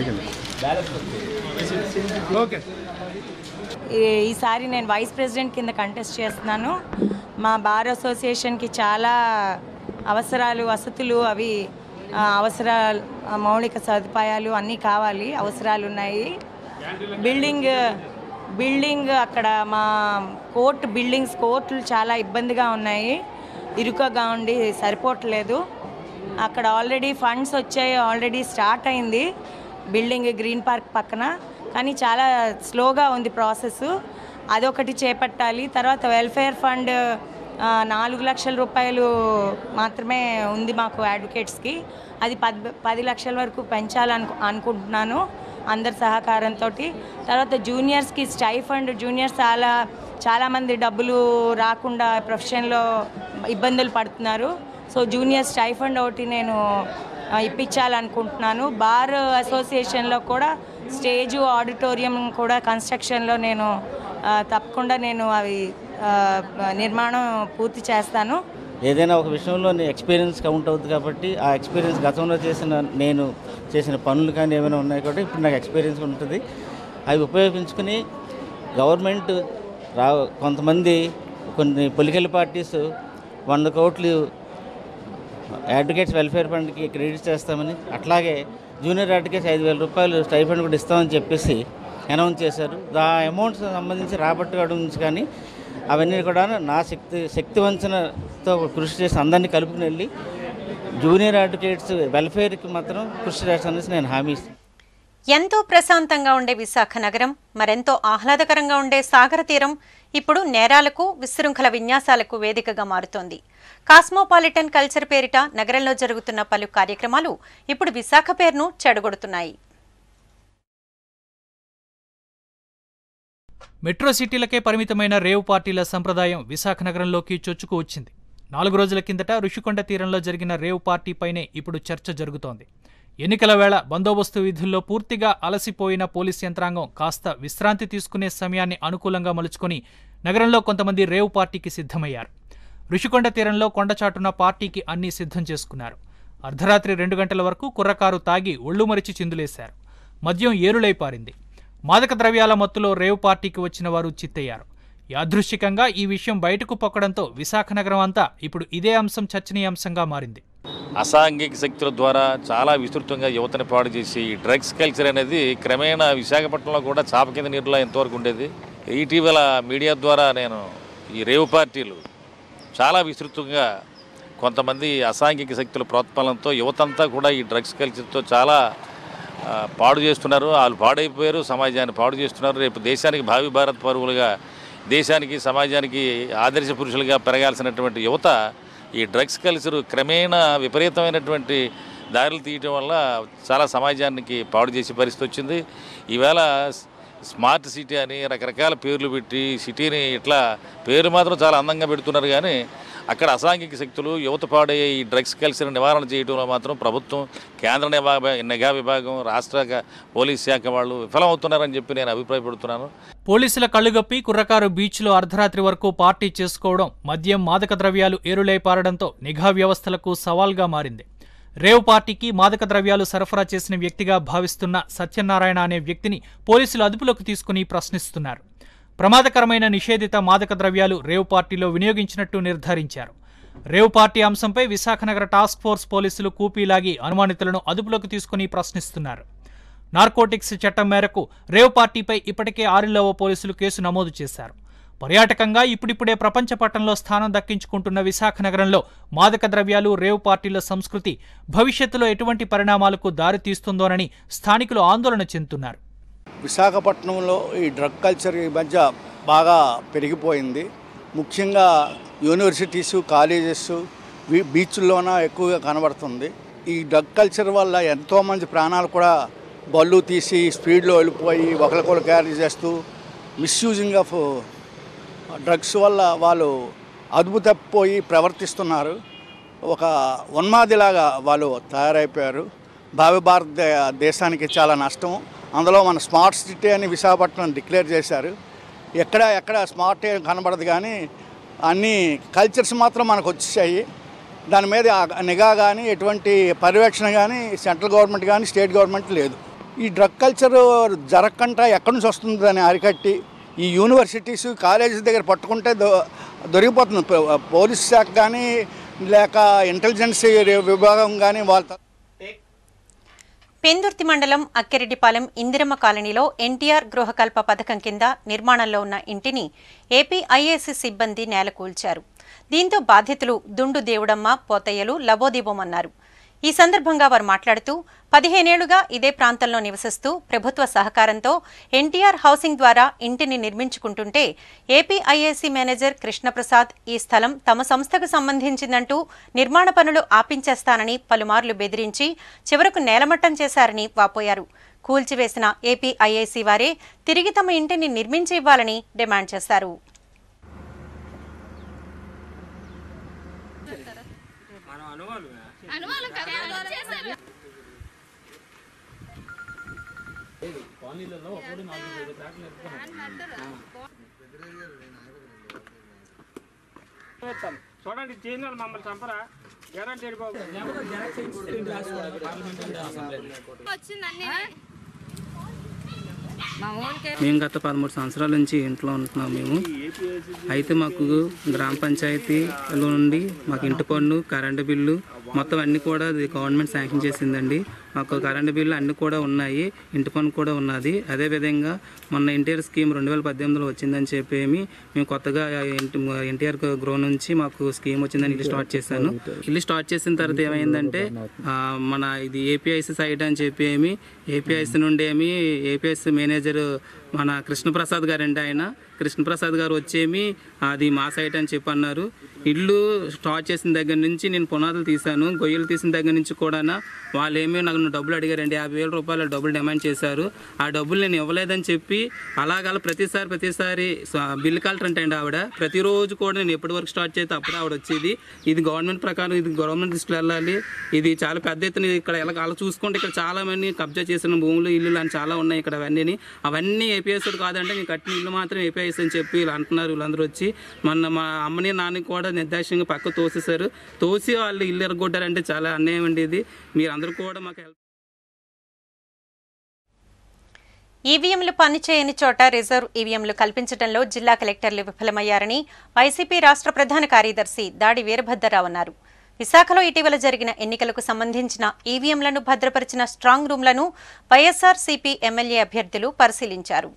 Speaker 13: ఈ- ఈసారి నేను వైస్ ప్రెసిడెంట్ కింద కంటెస్ట్ చేస్తున్నాను మా బార్ అసోసియేషన్కి చాలా అవసరాలు వసతులు అవి ఆ, అవసరాలు ఆ, మౌలిక సదుపాయాలు అన్నీ కావాలి అవసరాలు ఉన్నాయి బిల్డింగ్ బిల్డింగ్ అక్కడ మా కోర్ట్ బిల్డింగ్స్ కోర్టులు చాలా ఇబ్బందిగా ఉన్నాయి ఇరుకగా ఉండి సరిపోవట్లేదు అక్కడ ఆల్రెడీ ఫండ్స్ వచ్చాయి ఆల్రెడీ స్టార్ట్ అయింది బిల్డింగ్ గ్రీన్ పార్క్ పక్కన కానీ చాలా స్లోగా ఉంది ప్రాసెస్ అదొకటి చేపట్టాలి తర్వాత వెల్ఫేర్ ఫండ్ ఆ, నాలుగు లక్షల రూపాయలు మాత్రమే ఉంది మాకు అడ్వకేట్స్కి అది పది పది లక్షల వరకు పెంచాలను అనుకుంటున్నాను అందరి సహకారంతో తర్వాత జూనియర్స్కి స్టైఫండ్ జూనియర్స్ చాలా చాలామంది డబ్బులు రాకుండా ప్రొఫెషన్లో ఇబ్బందులు పడుతున్నారు సో జూనియర్ స్టైఫండ్ ఒకటి నేను ఆ, ఇప్పించాలనుకుంటున్నాను బార్ అసోసియేషన్లో కూడా స్టేజు ఆడిటోరియం కూడా కన్స్ట్రక్షన్లో నేను ఆ, తప్పకుండా నేను అవి ఆ, నిర్మాణం పూర్తి చేస్తాను
Speaker 14: ఏదైనా ఒక విషయంలో నీ ఎక్స్పీరియన్స్ కౌంట్ అవుతుంది కాబట్టి ఆ ఎక్స్పీరియన్స్ గతంలో చేసిన నేను చేసిన పనులు కానీ ఏమైనా ఉన్నాయి కాబట్టి ఇప్పుడు నాకు ఎక్స్పీరియన్స్ ఉంటుంది అవి ఉపయోగించుకుని గవర్నమెంట్ రా కొంతమంది కొన్ని పొలిటికల్ పార్టీస్ వంద కోట్లు అడ్వకేట్స్ వెల్ఫేర్ ఫండ్కి క్రెడిట్ చేస్తామని అట్లాగే జూనియర్ అడ్వకేట్స్ ఐదు వేల రూపాయలు స్టైఫండ్ కూడా ఇస్తామని చెప్పేసి అనౌన్స్ చేశారు ఆ అమౌంట్స్ సంబంధించి రాబట్టుకోవడం నుంచి కానీ అవన్నీ కూడా నా శక్తి శక్తి వంచనతో కృషి చేసి అందరినీ కలుపుకుని వెళ్ళి జూనియర్ అడ్వకేట్స్ వెల్ఫేర్కి మాత్రం కృషి చేస్తానని నేను హామీ ఇస్తాను
Speaker 1: ఎంతో ప్రశాంతంగా ఉండే విశాఖ నగరం మరెంతో ఆహ్లాదకరంగా ఉండే సాగర తీరం ఇప్పుడు నేరాలకు విశృంఖల విన్యాసాలకు వేదికగా మారుతోంది కాస్మోపాలిటన్ కల్చర్ పేరిట నగరంలో జరుగుతున్న పలు కార్యక్రమాలు ఇప్పుడు విశాఖ పేరును చెడగొడుతున్నాయి
Speaker 11: మెట్రో సిటీలకే పరిమితమైన రేవ్ పార్టీల సంప్రదాయం విశాఖ నగరంలోకి చొచ్చుకు వచ్చింది నాలుగు రోజుల కిందట ఋషికొండ తీరంలో జరిగిన రేవ్ పార్టీపైనే ఇప్పుడు చర్చ జరుగుతోంది ఎన్నికల వేళ బందోబస్తు విధుల్లో పూర్తిగా అలసిపోయిన పోలీస్ యంత్రాంగం కాస్త విశ్రాంతి తీసుకునే సమయాన్ని అనుకూలంగా మలుచుకొని నగరంలో కొంతమంది రేవ్ పార్టీకి సిద్ధమయ్యారు ఋషికొండ తీరంలో కొండచాటున పార్టీకి అన్నీ సిద్ధం చేసుకున్నారు అర్ధరాత్రి రెండు గంటల వరకు కుర్రకారు తాగి ఒళ్ళు మరిచి చిందులేశారు మద్యం ఏరులై పారింది మాదక ద్రవ్యాల మత్తులో రేవ్ పార్టీకి వచ్చిన వారు చిత్తయ్యారు యాదృశ్చికంగా ఈ విషయం బయటకు పొక్కడంతో విశాఖ నగరం అంతా ఇప్పుడు ఇదే అంశం చర్చనీయాంశంగా మారింది
Speaker 15: అసాంఘిక శక్తుల ద్వారా చాలా విస్తృతంగా యువతని పాడు చేసి ఈ డ్రగ్స్ కల్చర్ అనేది క్రమేణా విశాఖపట్నంలో కూడా చాప కింద నీరులో ఎంతవరకు ఉండేది ఇటీవల మీడియా ద్వారా నేను ఈ రేవు పార్టీలు చాలా విస్తృతంగా కొంతమంది అసాంఘిక శక్తుల ప్రోత్పాలనతో యువతంతా కూడా ఈ డ్రగ్స్ కల్చర్తో చాలా ఆ, పాడు చేస్తున్నారు వాళ్ళు పాడైపోయారు సమాజాన్ని పాడు చేస్తున్నారు రేపు దేశానికి భావి భారత్ పరువులుగా దేశానికి సమాజానికి ఆదర్శ పురుషులుగా పెరగాల్సినటువంటి యువత ఈ డ్రగ్స్ కల్చర్ క్రమేణా విపరీతమైనటువంటి దారులు తీయటం వల్ల చాలా సమాజానికి పాడు చేసే పరిస్థితి వచ్చింది ఈవేళ స్మార్ట్ సిటీ అని రకరకాల పేర్లు పెట్టి సిటీని ఇట్లా పేరు మాత్రం చాలా అందంగా పెడుతున్నారు కానీ అక్కడ అసాంఘిక శక్తులు యువత పాడయ్యే ఈ డ్రగ్స్ కల్చర్ నివారణ చేయడంలో మాత్రం ప్రభుత్వం కేంద్ర నిఘా నిఘా విభాగం రాష్ట్ర గ- పోలీస్ శాఖ వాళ్ళు విఫలమవుతున్నారని చెప్పి నేను అభిప్రాయపడుతున్నాను
Speaker 11: పోలీసుల కళ్ళుగప్పి కుర్రకారు బీచ్లో అర్ధరాత్రి వరకు పార్టీ చేసుకోవడం మద్యం మాదక ద్రవ్యాలు ఏరులై పారడంతో నిఘా వ్యవస్థలకు సవాల్గా మారింది రేవ్ పార్టీకి మాదక ద్రవ్యాలు సరఫరా చేసిన వ్యక్తిగా భావిస్తున్న సత్యనారాయణ అనే వ్యక్తిని పోలీసులు అదుపులోకి తీసుకుని ప్రశ్నిస్తున్నారు ప్రమాదకరమైన నిషేధిత మాదక ద్రవ్యాలు రేవ్ పార్టీలో వినియోగించినట్టు నిర్ధారించారు రేవ్ పార్టీ అంశంపై విశాఖ నగర టాస్క్ ఫోర్స్ పోలీసులు కూపీలాగి అనుమానితులను అదుపులోకి తీసుకుని ప్రశ్నిస్తున్నారు నార్కోటిక్స్ చట్టం మేరకు రేవ్ పార్టీపై ఇప్పటికే ఆరిల్లవ పోలీసులు కేసు నమోదు చేశారు పర్యాటకంగా ఇప్పుడిప్పుడే ప్రపంచ పటంలో స్థానం దక్కించుకుంటున్న విశాఖ నగరంలో మాదక ద్రవ్యాలు రేవ్ పార్టీల సంస్కృతి భవిష్యత్తులో ఎటువంటి పరిణామాలకు దారితీస్తుందోనని స్థానికులు ఆందోళన చెందుతున్నారు
Speaker 16: విశాఖపట్నంలో ఈ డ్రగ్ కల్చర్ ఈ మధ్య బాగా పెరిగిపోయింది ముఖ్యంగా యూనివర్సిటీస్ కాలేజెస్ బీ- బీచ్ల్లోన ఎక్కువగా కనబడుతుంది ఈ డ్రగ్ కల్చర్ వల్ల ఎంతోమంది ప్రాణాలు కూడా బళ్ళు తీసి స్పీడ్లో వెళ్ళిపోయి ఒకరికొకరు క్యారీ చేస్తూ మిస్యూజింగ్ ఆఫ్ డ్రగ్స్ వల్ల వాళ్ళు అదుపు తప్పిపోయి ప్రవర్తిస్తున్నారు ఒక ఉన్మాదిలాగా వాళ్ళు తయారైపోయారు భావి భారత దేశానికి చాలా నష్టం అందులో మన స్మార్ట్ సిటీ అని విశాఖపట్నం డిక్లేర్ చేశారు ఎక్కడ ఎక్కడ స్మార్ట్ ఏం కనబడదు కానీ అన్ని కల్చర్స్ మాత్రం మనకు వచ్చేసాయి దాని మీద ఆ నిఘా కానీ ఎటువంటి పర్యవేక్షణ కానీ సెంట్రల్ గవర్నమెంట్ కానీ స్టేట్ గవర్నమెంట్ లేదు ఈ డ్రగ్ కల్చర్ జరగకుండా ఎక్కడి నుంచి వస్తుంది దాన్ని అరికట్టి ఈ యూనివర్సిటీస్ కాలేజెస్ దగ్గర పట్టుకుంటే దొ దొరికిపోతుంది పో- పోలీస్ శాఖ కానీ లేక ఇంటెలిజెన్స్ విభాగం కానీ వాళ్ళ
Speaker 1: పెందుర్తి మండలం అక్కిరెడ్డిపాలెం ఇందిరమ్మ కాలనీలో ఎన్టీఆర్ గృహకల్ప పథకం కింద నిర్మాణంలో ఉన్న ఇంటిని ఏపీ ఐఏసీ సిబ్బంది నేలకూల్చారు దీంతో బాధితులు దుండు దేవుడమ్మ పోతయ్యలు లబోదీబోమన్నారు ఈ సందర్భంగా వారు మాట్లాడుతూ పదిహేనేళ్లుగా ఇదే ప్రాంతంలో నివసిస్తూ ప్రభుత్వ సహకారంతో ఎన్టీఆర్ హౌసింగ్ ద్వారా ఇంటిని నిర్మించుకుంటుంటే ఏపీ ఐఏసీ మేనేజర్ కృష్ణప్రసాద్ ఈ స్థలం తమ సంస్థకు సంబంధించిందంటూ నిర్మాణ పనులు ఆపించేస్తానని పలుమార్లు బెదిరించి చివరకు నేలమట్టం చేశారని వాపోయారు కూల్చివేసిన ఏపీ ఐఏసీ వారే తిరిగి తమ ఇంటిని నిర్మించి ఇవ్వాలని డిమాండ్ చేశారు
Speaker 17: చూడండి చేసిన మమ్మల్ని చంపరా గ్యారంటీ
Speaker 18: మేము గత పదమూడు సంవత్సరాల నుంచి ఇంట్లో ఉంటున్నాం మేము అయితే మాకు గ్రామ పంచాయతీలో నుండి మాకు ఇంటి పన్ను కరెంటు బిల్లు మొత్తం అన్నీ కూడా అది గవర్నమెంట్ శాంక్షన్ చేసిందండి మాకు కరెంటు బిల్లు అన్నీ కూడా ఉన్నాయి ఇంటి పన్ను కూడా ఉన్నది అదేవిధంగా మొన్న ఎన్టీఆర్ స్కీమ్ రెండు వేల పద్దెనిమిదిలో వచ్చిందని చెప్పి మేము కొత్తగా ఇంటి ఎన్టీఆర్ గ్రో నుంచి మాకు స్కీమ్ వచ్చిందని ఇల్లు స్టార్ట్ చేశాను ఇల్లు స్టార్ట్ చేసిన తర్వాత ఏమైందంటే ఆ, మన ఇది ఏపీఐసి సైట్ అని చెప్పి ఏమి ఏపీఐసి నుండి ఏమి ఏపీఐసి మేనేజర్ మన కృష్ణప్రసాద్ గారు అండి ఆయన కృష్ణప్రసాద్ గారు వచ్చేమి అది మా సైట్ అని చెప్పి అన్నారు ఇల్లు స్టార్ట్ చేసిన దగ్గర నుంచి నేను పునాదులు తీశాను గొయ్యలు తీసిన దగ్గర నుంచి కూడా వాళ్ళు ఏమీ నాకు డబ్బులు అడిగారండి యాభై వేల రూపాయలు డబ్బులు డిమాండ్ చేశారు ఆ డబ్బులు నేను ఇవ్వలేదని చెప్పి అలాగల ప్రతిసారి ప్రతిసారి స- బిల్ కలెక్టర్ అంటే అండి ఆవిడ ప్రతిరోజు కూడా నేను ఎప్పటి వరకు స్టార్ట్ చేస్తే అప్పుడు ఆవిడ వచ్చేది ఇది గవర్నమెంట్ ప్రకారం ఇది గవర్నమెంట్ దృష్టిలో వెళ్ళాలి ఇది చాలా పెద్ద ఎత్తున ఇక్కడ ఎలా అలా చూసుకుంటే ఇక్కడ చాలా మంది కబ్జా చేసిన భూములు ఇల్లు అని చాలా ఉన్నాయి ఇక్కడ అవన్నీ అవన్నీ ఏపీఎస్ కాదంటే నేను కట్టిన ఇల్లు మాత్రం ఏపీఎస్ అని చెప్పి ఇలా అంటున్నారు వీళ్ళందరూ వచ్చి మొన్న మా అమ్మని నాన్నని కూడా నిర్దాక్ష్యంగా పక్క తోసేశారు తోసి వాళ్ళు ఇల్లు ఎరగొట్టారంటే చాలా అన్యాయం అండి ఇది మీరందరూ కూడా మాకు help
Speaker 1: ఈవీఎంలు పనిచేయని చోట రిజర్వ్ ఈవీఎంలు కల్పించడంలో జిల్లా కలెక్టర్లు విఫలమయ్యారని వైసీపీ రాష్ట్ర ప్రధాన కార్యదర్శి దాడి వీరభద్రరావు అన్నారు విశాఖలో ఇటీవల జరిగిన ఎన్నికలకు సంబంధించిన ఈవీఎంలను భద్రపరిచిన స్ట్రాంగ్ రూమ్లను వైఎస్ఆర్ సిపి ఎమ్మెల్యే అభ్యర్థులు పరిశీలించారు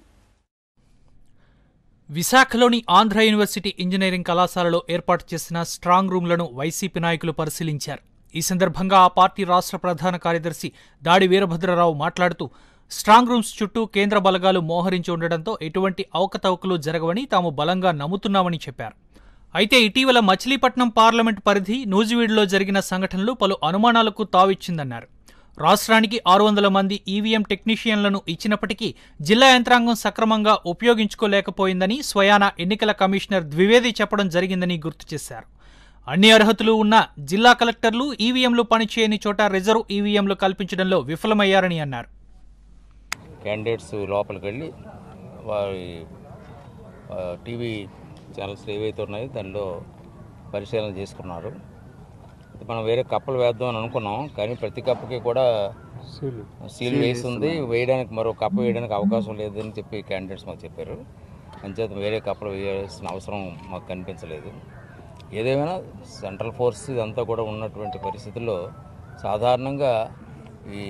Speaker 11: విశాఖలోని ఆంధ్ర యూనివర్సిటీ ఇంజనీరింగ్ కళాశాలలో ఏర్పాటు చేసిన స్ట్రాంగ్ రూమ్లను వైసీపీ నాయకులు పరిశీలించారు ఈ సందర్భంగా ఆ పార్టీ రాష్ట్ర ప్రధాన కార్యదర్శి దాడి వీరభద్రరావు మాట్లాడుతూ స్ట్రాంగ్ రూమ్స్ చుట్టూ కేంద్ర బలగాలు మోహరించి ఉండడంతో ఎటువంటి అవకతవకలు జరగవని తాము బలంగా నమ్ముతున్నామని చెప్పారు అయితే ఇటీవల మచిలీపట్నం పార్లమెంట్ పరిధి నూజివీడులో జరిగిన సంఘటనలు పలు అనుమానాలకు తావిచ్చిందన్నారు రాష్ట్రానికి ఆరు వందల మంది ఈవీఎం టెక్నీషియన్లను ఇచ్చినప్పటికీ జిల్లా యంత్రాంగం సక్రమంగా ఉపయోగించుకోలేకపోయిందని స్వయాన ఎన్నికల కమిషనర్ ద్వివేది చెప్పడం జరిగిందని గుర్తు చేశారు అన్ని అర్హతలు ఉన్న జిల్లా కలెక్టర్లు ఈవీఎంలు పనిచేయని చోట రిజర్వ్ ఈవీఎంలు కల్పించడంలో విఫలమయ్యారని అన్నారు
Speaker 19: క్యాండిడేట్స్ లోపలికి వెళ్ళి వారి ఆ, టీవీ ఛానల్స్ ఏవైతే ఉన్నాయో దానిలో పరిశీలన చేసుకున్నారు మనం వేరే కప్పలు వేద్దాం అని అనుకున్నాం కానీ ప్రతి కప్పకి కూడా సీల్ వేసి ఉంది వేయడానికి మరో కప్ప వేయడానికి అవకాశం లేదని చెప్పి క్యాండిడేట్స్ మాకు చెప్పారు అంచేత వేరే కప్పలు వేయాల్సిన అవసరం మాకు కనిపించలేదు ఏదేమైనా సెంట్రల్ ఫోర్స్ ఇదంతా కూడా ఉన్నటువంటి పరిస్థితుల్లో సాధారణంగా ఈ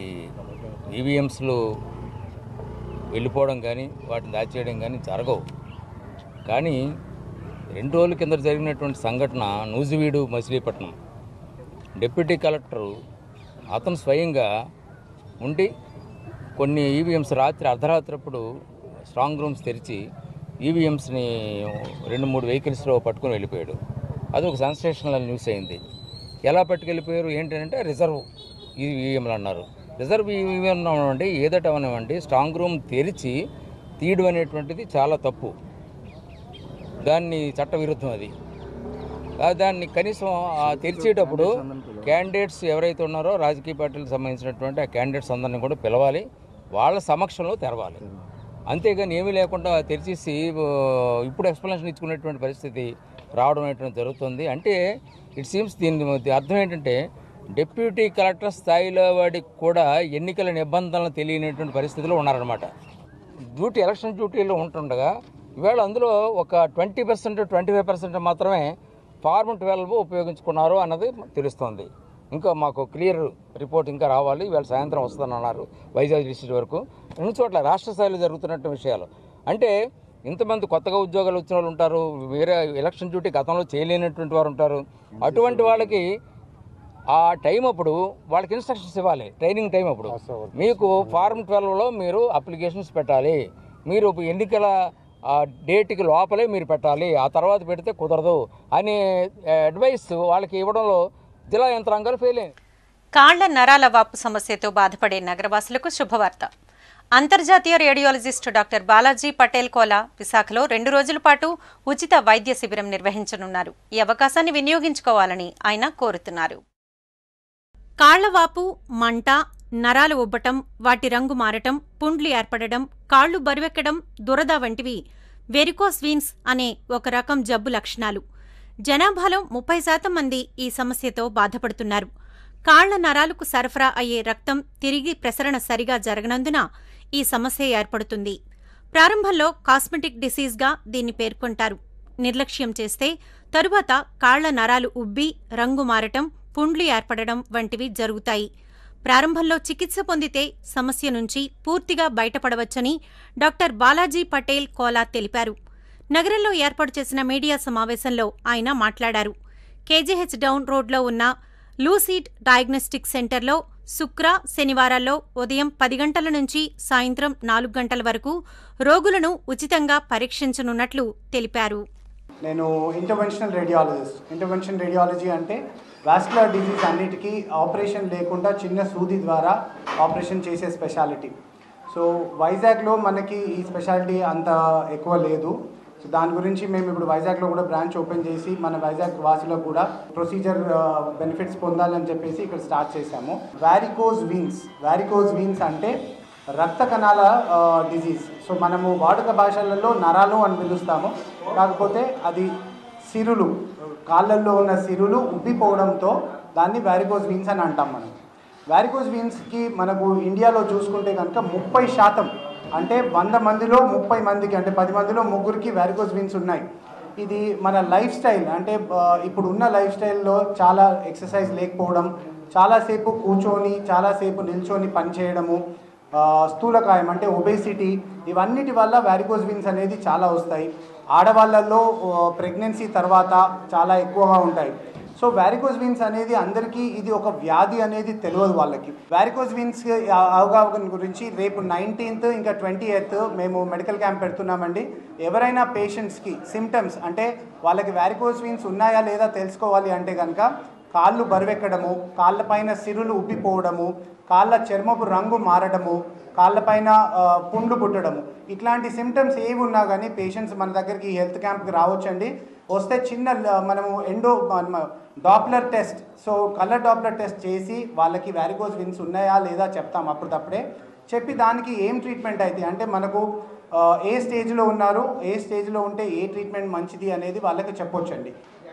Speaker 19: ఈవీఎంస్లు వెళ్ళిపోవడం కానీ వాటిని దాచేయడం కానీ జరగవు కానీ రెండు రోజుల కింద జరిగినటువంటి సంఘటన నూజివీడు మచిలీపట్నం డిప్యూటీ కలెక్టరు అతను స్వయంగా ఉండి కొన్ని ఈవీఎంస్ రాత్రి అర్ధరాత్రప్పుడు స్ట్రాంగ్ రూమ్స్ తెరిచి ఈవీఎంస్ని రెండు మూడు వెహికల్స్లో పట్టుకొని వెళ్ళిపోయాడు అది ఒక సెన్సేషనల్ న్యూస్ అయింది ఎలా పట్టుకెళ్ళిపోయారు ఏంటంటే రిజర్వ్ ఈవీఎంలు అన్నారు రిజర్వ్ ఈవీఎం అంటే ఏదట అవనివ్వండి స్ట్రాంగ్ రూమ్ తెరిచి తీయడం అనేటువంటిది చాలా తప్పు దాన్ని చట్టవిరుద్ధం అది ఆ దాన్ని కనీసం ఆ తెరిచేటప్పుడు క్యాండిడేట్స్ ఎవరైతే ఉన్నారో రాజకీయ పార్టీలకు సంబంధించినటువంటి ఆ క్యాండిడేట్స్ అందరిని కూడా పిలవాలి వాళ్ళ సమక్షంలో తెరవాలి అంతేగాని ఏమీ లేకుండా తెరిచేసి ఓ, ఇప్పుడు ఎక్స్ప్లెనేషన్ ఇచ్చుకునేటువంటి పరిస్థితి రావడం అనేటువంటి జరుగుతుంది అంటే ఇట్ సీమ్స్ దీని దీని అర్థం ఏంటంటే డిప్యూటీ కలెక్టర్ స్థాయిలో వాడికి కూడా ఎన్నికల నిబంధనలు తెలియనటువంటి పరిస్థితిలో ఉన్నారనమాట డ్యూటీ ఎలక్షన్ డ్యూటీలో ఉంటుండగా ఈవేళ అందులో ఒక twenty percent twenty five percent మాత్రమే ఫార్మ్ ట్వెల్వ్ ఉపయోగించుకున్నారు అన్నది తెలుస్తోంది ఇంకా మాకు క్లియర్ రిపోర్ట్ ఇంకా రావాలి ఇవాళ సాయంత్రం వస్తుందని అన్నారు వైజాగ్ డిస్ట్రిక్ట్ వరకు రెండు చోట్ల రాష్ట్ర స్థాయిలో జరుగుతున్నట్టు విషయాలు అంటే ఇంతమంది కొత్తగా ఉద్యోగాలు వచ్చిన వాళ్ళు ఉంటారు వేరే ఎలక్షన్ డ్యూటీ గతంలో చేయలేనటువంటి వారు ఉంటారు అటువంటి వాళ్ళకి ఆ టైం అప్పుడు వాళ్ళకి ఇన్స్ట్రక్షన్స్ ఇవ్వాలి ట్రైనింగ్ టైం అప్పుడు మీకు ఫార్మ్ ట్వెల్వ్లో మీరు అప్లికేషన్స్ పెట్టాలి మీరు ఎన్నికల ఆ డేట్కి లోపలే మీరు పెట్టాలి ఆ తర్వాత పెడితే కుదరదు అనే అడ్వైస్ వాళ్ళకి ఇవ్వడంలో జిల్లా యంత్రాంగాలు ఫెయిల్ అయింది
Speaker 1: కాళ్ల నరాల వాపు సమస్యతో బాధపడే నగరవాసులకు శుభవార్త అంతర్జాతీయ రేడియాలజిస్ట్ డాక్టర్ బాలాజీ పటేల్ కోలా విశాఖలో రెండు రోజుల పాటు ఉచిత వైద్య శిబిరం నిర్వహించనున్నారు ఈ అవకాశాన్ని వినియోగించుకోవాలని ఆయన కోరుతున్నారు కాళ్లవాపు మంట నరాలు ఉబ్బటం వాటి రంగు మారటం పుండ్లు ఏర్పడడం కాళ్లు బరువెక్కడం దురద వంటివి వెరికోస్ వీన్స్ అనే ఒక రకం జబ్బు లక్షణాలు జనాభాలో ముప్పై శాతం మంది ఈ సమస్యతో బాధపడుతున్నారు కాళ్ల నరాలకు సరఫరా అయ్యే రక్తం తిరిగి ప్రసరణ సరిగా జరగనందున ఈ సమస్య ఏర్పడుతుంది ప్రారంభంలో కాస్మెటిక్ డిసీజ్గా దీన్ని పేర్కొంటారు నిర్లక్ష్యం చేస్తే తరువాత కాళ్ల నరాలు ఉబ్బి రంగు మారటం పుండ్లు ఏర్పడడం వంటివి జరుగుతాయి ప్రారంభంలో చికిత్స పొందితే సమస్య నుంచి పూర్తిగా బయటపడవచ్చని డాక్టర్ బాలాజీ పటేల్ కోలా తెలిపారు నగరంలో ఏర్పాటు చేసిన మీడియా సమావేశంలో ఆయన మాట్లాడారు కేజీహెచ్ డౌన్ రోడ్లో ఉన్న లూసీడ్ డయాగ్నోస్టిక్ సెంటర్లో శుక్ర శనివారాల్లో ఉదయం పది గంటల నుంచి సాయంత్రం నాలుగు గంటల వరకు రోగులను ఉచితంగా పరీక్షించనున్నట్లు తెలిపారు
Speaker 20: నేను ఇంటర్వెన్షనల్ రేడియాలజిస్ట్ ఇంటర్వెన్షన్ రేడియాలజీ అంటే వాస్కులర్ డిజీజ్ అన్నిటికీ ఆపరేషన్ లేకుండా చిన్న సూది ద్వారా ఆపరేషన్ చేసే స్పెషాలిటీ సో వైజాగ్లో మనకి ఈ స్పెషాలిటీ అంత ఎక్కువ లేదు సో దాని గురించి మేము ఇప్పుడు వైజాగ్లో కూడా బ్రాంచ్ ఓపెన్ చేసి మన వైజాగ్ వాసులకు కూడా ప్రొసీజర్ బెనిఫిట్స్ పొందాలని చెప్పేసి ఇక్కడ స్టార్ట్ చేశాము వ్యారికోజ్ వీన్స్ వ్యారికోజ్ వీన్స్ అంటే రక్త కణాల డిజీజ్ సో మనము వాడుక భాషలలో నరాలు అని పిలుస్తాము కాకపోతే అది సిరులు కాళ్ళల్లో ఉన్న సిరులు ఉబ్బిపోవడంతో దాన్ని వ్యారికోజ్ వీన్స్ అని అంటాం మనం వ్యారికోజ్ వీన్స్కి మనకు ఇండియాలో చూసుకుంటే కనుక ముప్పై శాతం అంటే వంద మందిలో ముప్పై మందికి అంటే పది మందిలో ముగ్గురికి వ్యారికోజ్ వీన్స్ ఉన్నాయి ఇది మన లైఫ్ స్టైల్ అంటే ఆ, ఇప్పుడు ఉన్న లైఫ్ స్టైల్లో చాలా ఎక్సర్సైజ్ లేకపోవడం చాలాసేపు కూర్చొని చాలాసేపు నిల్చొని పనిచేయడము ఆ, స్థూలకాయం అంటే ఒబేసిటీ ఇవన్నిటి వల్ల వ్యారికోజ్ వీన్స్ అనేది చాలా వస్తాయి ఆడవాళ్ళల్లో ప్రెగ్నెన్సీ తర్వాత చాలా ఎక్కువగా ఉంటాయి సో వ్యారికోజ్ వీన్స్ అనేది అందరికీ ఇది ఒక వ్యాధి అనేది తెలియదు వాళ్ళకి వ్యారికోజ్ వీన్స్ అవగాహన గురించి రేపు నైన్టీన్త్ ఇంకా ట్వంటీ ఎయిత్ మేము మెడికల్ క్యాంప్ పెడుతున్నామండి ఎవరైనా పేషెంట్స్కి సిమ్టమ్స్ అంటే వాళ్ళకి వ్యారికోజ్ వీన్స్ ఉన్నాయా లేదా తెలుసుకోవాలి అంటే కనుక కాళ్ళు బరువెక్కడము కాళ్ళపైన సిరులు ఉబ్బిపోవడము కాళ్ళ చర్మపు రంగు మారడము కాళ్ళపైన ఆ, పుండ్లు పుట్టడము ఇట్లాంటి సిమ్టమ్స్ ఏవి ఉన్నా కానీ పేషెంట్స్ మన దగ్గరికి హెల్త్ క్యాంప్కి రావచ్చండి వస్తే చిన్న ల- మనము endo Doppler test so colour Doppler test చేసి వాళ్ళకి వ్యారికోజ్ విన్స్ ఉన్నాయా లేదా చెప్తాం అప్పటికప్పుడే చెప్పి దానికి ఏం ట్రీట్మెంట్ అయితే అంటే మనకు ఆ, ఏ స్టేజ్లో ఉన్నారు ఏ స్టేజ్లో ఉంటే ఏ ట్రీట్మెంట్ మంచిది అనేది వాళ్ళకి చెప్పొచ్చండి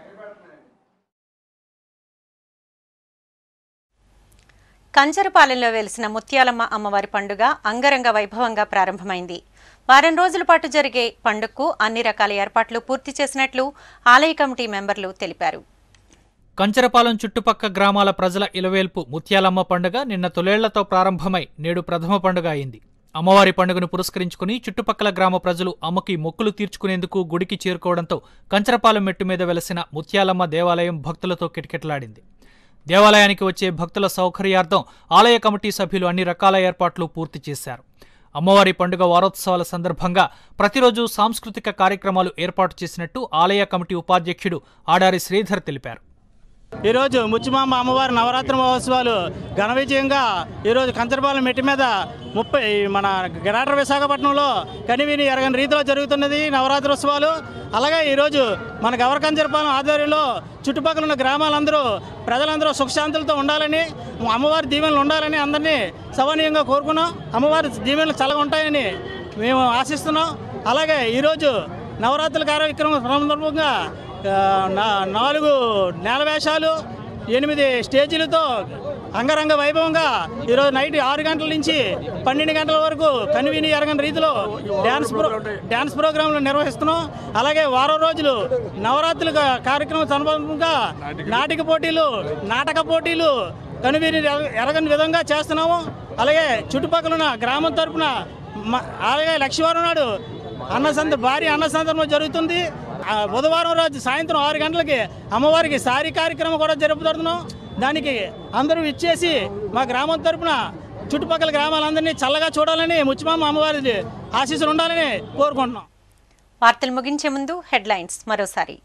Speaker 1: కంచరపాలెంలో వెలిసిన ముత్యాలమ్మ అమ్మవారి పండుగ అంగరంగ వైభవంగా ప్రారంభమైంది వారం రోజుల పాటు జరిగే పండుగకు అన్ని రకాల ఏర్పాట్లు పూర్తి చేసినట్లు ఆలయ కమిటీ మెంబర్లు తెలిపారు
Speaker 11: కంచరపాలెం చుట్టుపక్క గ్రామాల ప్రజల ఇలవేల్పు ముత్యాలమ్మ పండుగ నిన్న తొలేళ్లతో ప్రారంభమై నేడు ప్రథమ పండుగ అయింది అమ్మవారి పండుగను పురస్కరించుకుని చుట్టుపక్కల గ్రామ ప్రజలు అమ్మకి మొక్కులు తీర్చుకునేందుకు గుడికి చేరుకోవడంతో కంచరపాలెం మెట్టు మీద వెలసిన ముత్యాలమ్మ దేవాలయం భక్తులతో కిటకిటలాడింది దేవాలయానికి వచ్చే భక్తుల సౌకర్యార్థం ఆలయ కమిటీ సభ్యులు అన్ని రకాల ఏర్పాట్లు పూర్తి చేశారు అమ్మవారి పండుగ వారోత్సవాల సందర్భంగా ప్రతిరోజు సాంస్కృతిక కార్యక్రమాలు ఏర్పాటు చేసినట్టు ఆలయ కమిటీ ఉపాధ్యక్షుడు ఆడారి శ్రీధర్ తెలిపారు
Speaker 12: ఈరోజు ముచ్చిమాంబ అమ్మవారి నవరాత్రి మహోత్సవాలు ఘన విజయంగా ఈరోజు కంచరపాలెం మెట్టి మీద ముప్పై మన గ్రేటర్ విశాఖపట్నంలో కనివిని ఎరగని రీతిలో జరుగుతున్నది నవరాత్రి ఉత్సవాలు అలాగే ఈరోజు మన గవర కంచరపాలెం ఆధ్వర్యంలో చుట్టుపక్కల ఉన్న గ్రామాలందరూ ప్రజలందరూ సుఖశాంతులతో ఉండాలని అమ్మవారి దీవెనలు ఉండాలని అందరినీ సవనీయంగా కోరుకున్నాం అమ్మవారి దీవెనలు చల్లగా ఉంటాయని మేము ఆశిస్తున్నాం అలాగే ఈరోజు నవరాత్రుల కార్యక్రమం సందర్భంగా ఆ, నా- నాలుగు నేల వేషాలు ఎనిమిది స్టేజీలతో అంగరంగ వైభవంగా ఈరోజు నైట్ ఆరు గంటల నుంచి పన్నెండు గంటల వరకు కనువిని ఎరగని రీతిలో డ్యాన్స్ ప్రో డ్యాన్స్ ప్రోగ్రాంలు నిర్వహిస్తున్నాం అలాగే వారం రోజులు నవరాత్రుల కా- కార్యక్రమం సందర్భంగా నాటిక పోటీలు నాటక పోటీలు కనువిని ఎర- ఎరగని విధంగా చేస్తున్నాము అలాగే చుట్టుపక్కల ఉన్న గ్రామం తరపున మ- అలాగే లక్ష్మీవారం నాడు అన్నసంత భారీ అన్నసందర్భం జరుగుతుంది ఆ బుధవారం రోజు సాయంత్రం ఆరు గంటలకి అమ్మవారికి సారీ కార్యక్రమం కూడా జరుపుతున్నాం దానికి అందరూ ఇచ్చేసి మా గ్రామం తరపున చుట్టుపక్కల గ్రామాలందరినీ చల్లగా చూడాలని ముచ్చిమామ అమ్మవారి ఆశీస్సులు ఉండాలని కోరుకుంటున్నాం
Speaker 1: వార్తలు ముగించే ముందు హెడ్లైన్స్ మరోసారి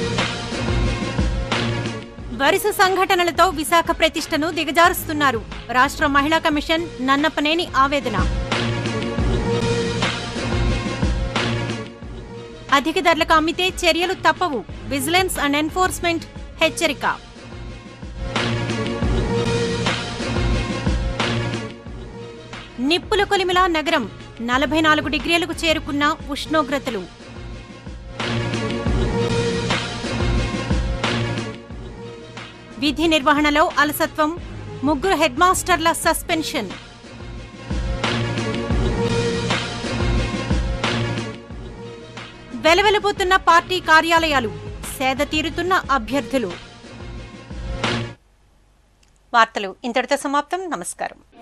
Speaker 1: వరుస సంఘటనలతో విశాఖ ప్రతిష్టను దిగజారుస్తున్నారు రాష్ట్ర మహిళా కమిషన్ నన్నపనేని ఆవేదన అధిక ధరలకు అమ్మితే చర్యలు తప్పవు విజిలెన్స్ అండ్ ఎన్ఫోర్స్మెంట్ హెచ్చరిక నిప్పుల కొలిమిలా నగరం నలభై నాలుగు డిగ్రీలకు చేరుకున్న ఉష్ణోగ్రతలు విధి నిర్వహణలో అలసత్వం ముగ్గురు హెడ్ మాస్టర్ల సస్పెన్షన్ వెలవెలబోతున్న పార్టీ కార్యాలయాలు సేద తీరుతున్న అభ్యర్థులు వార్తలు ఇంతటితో సమాప్తం నమస్కారం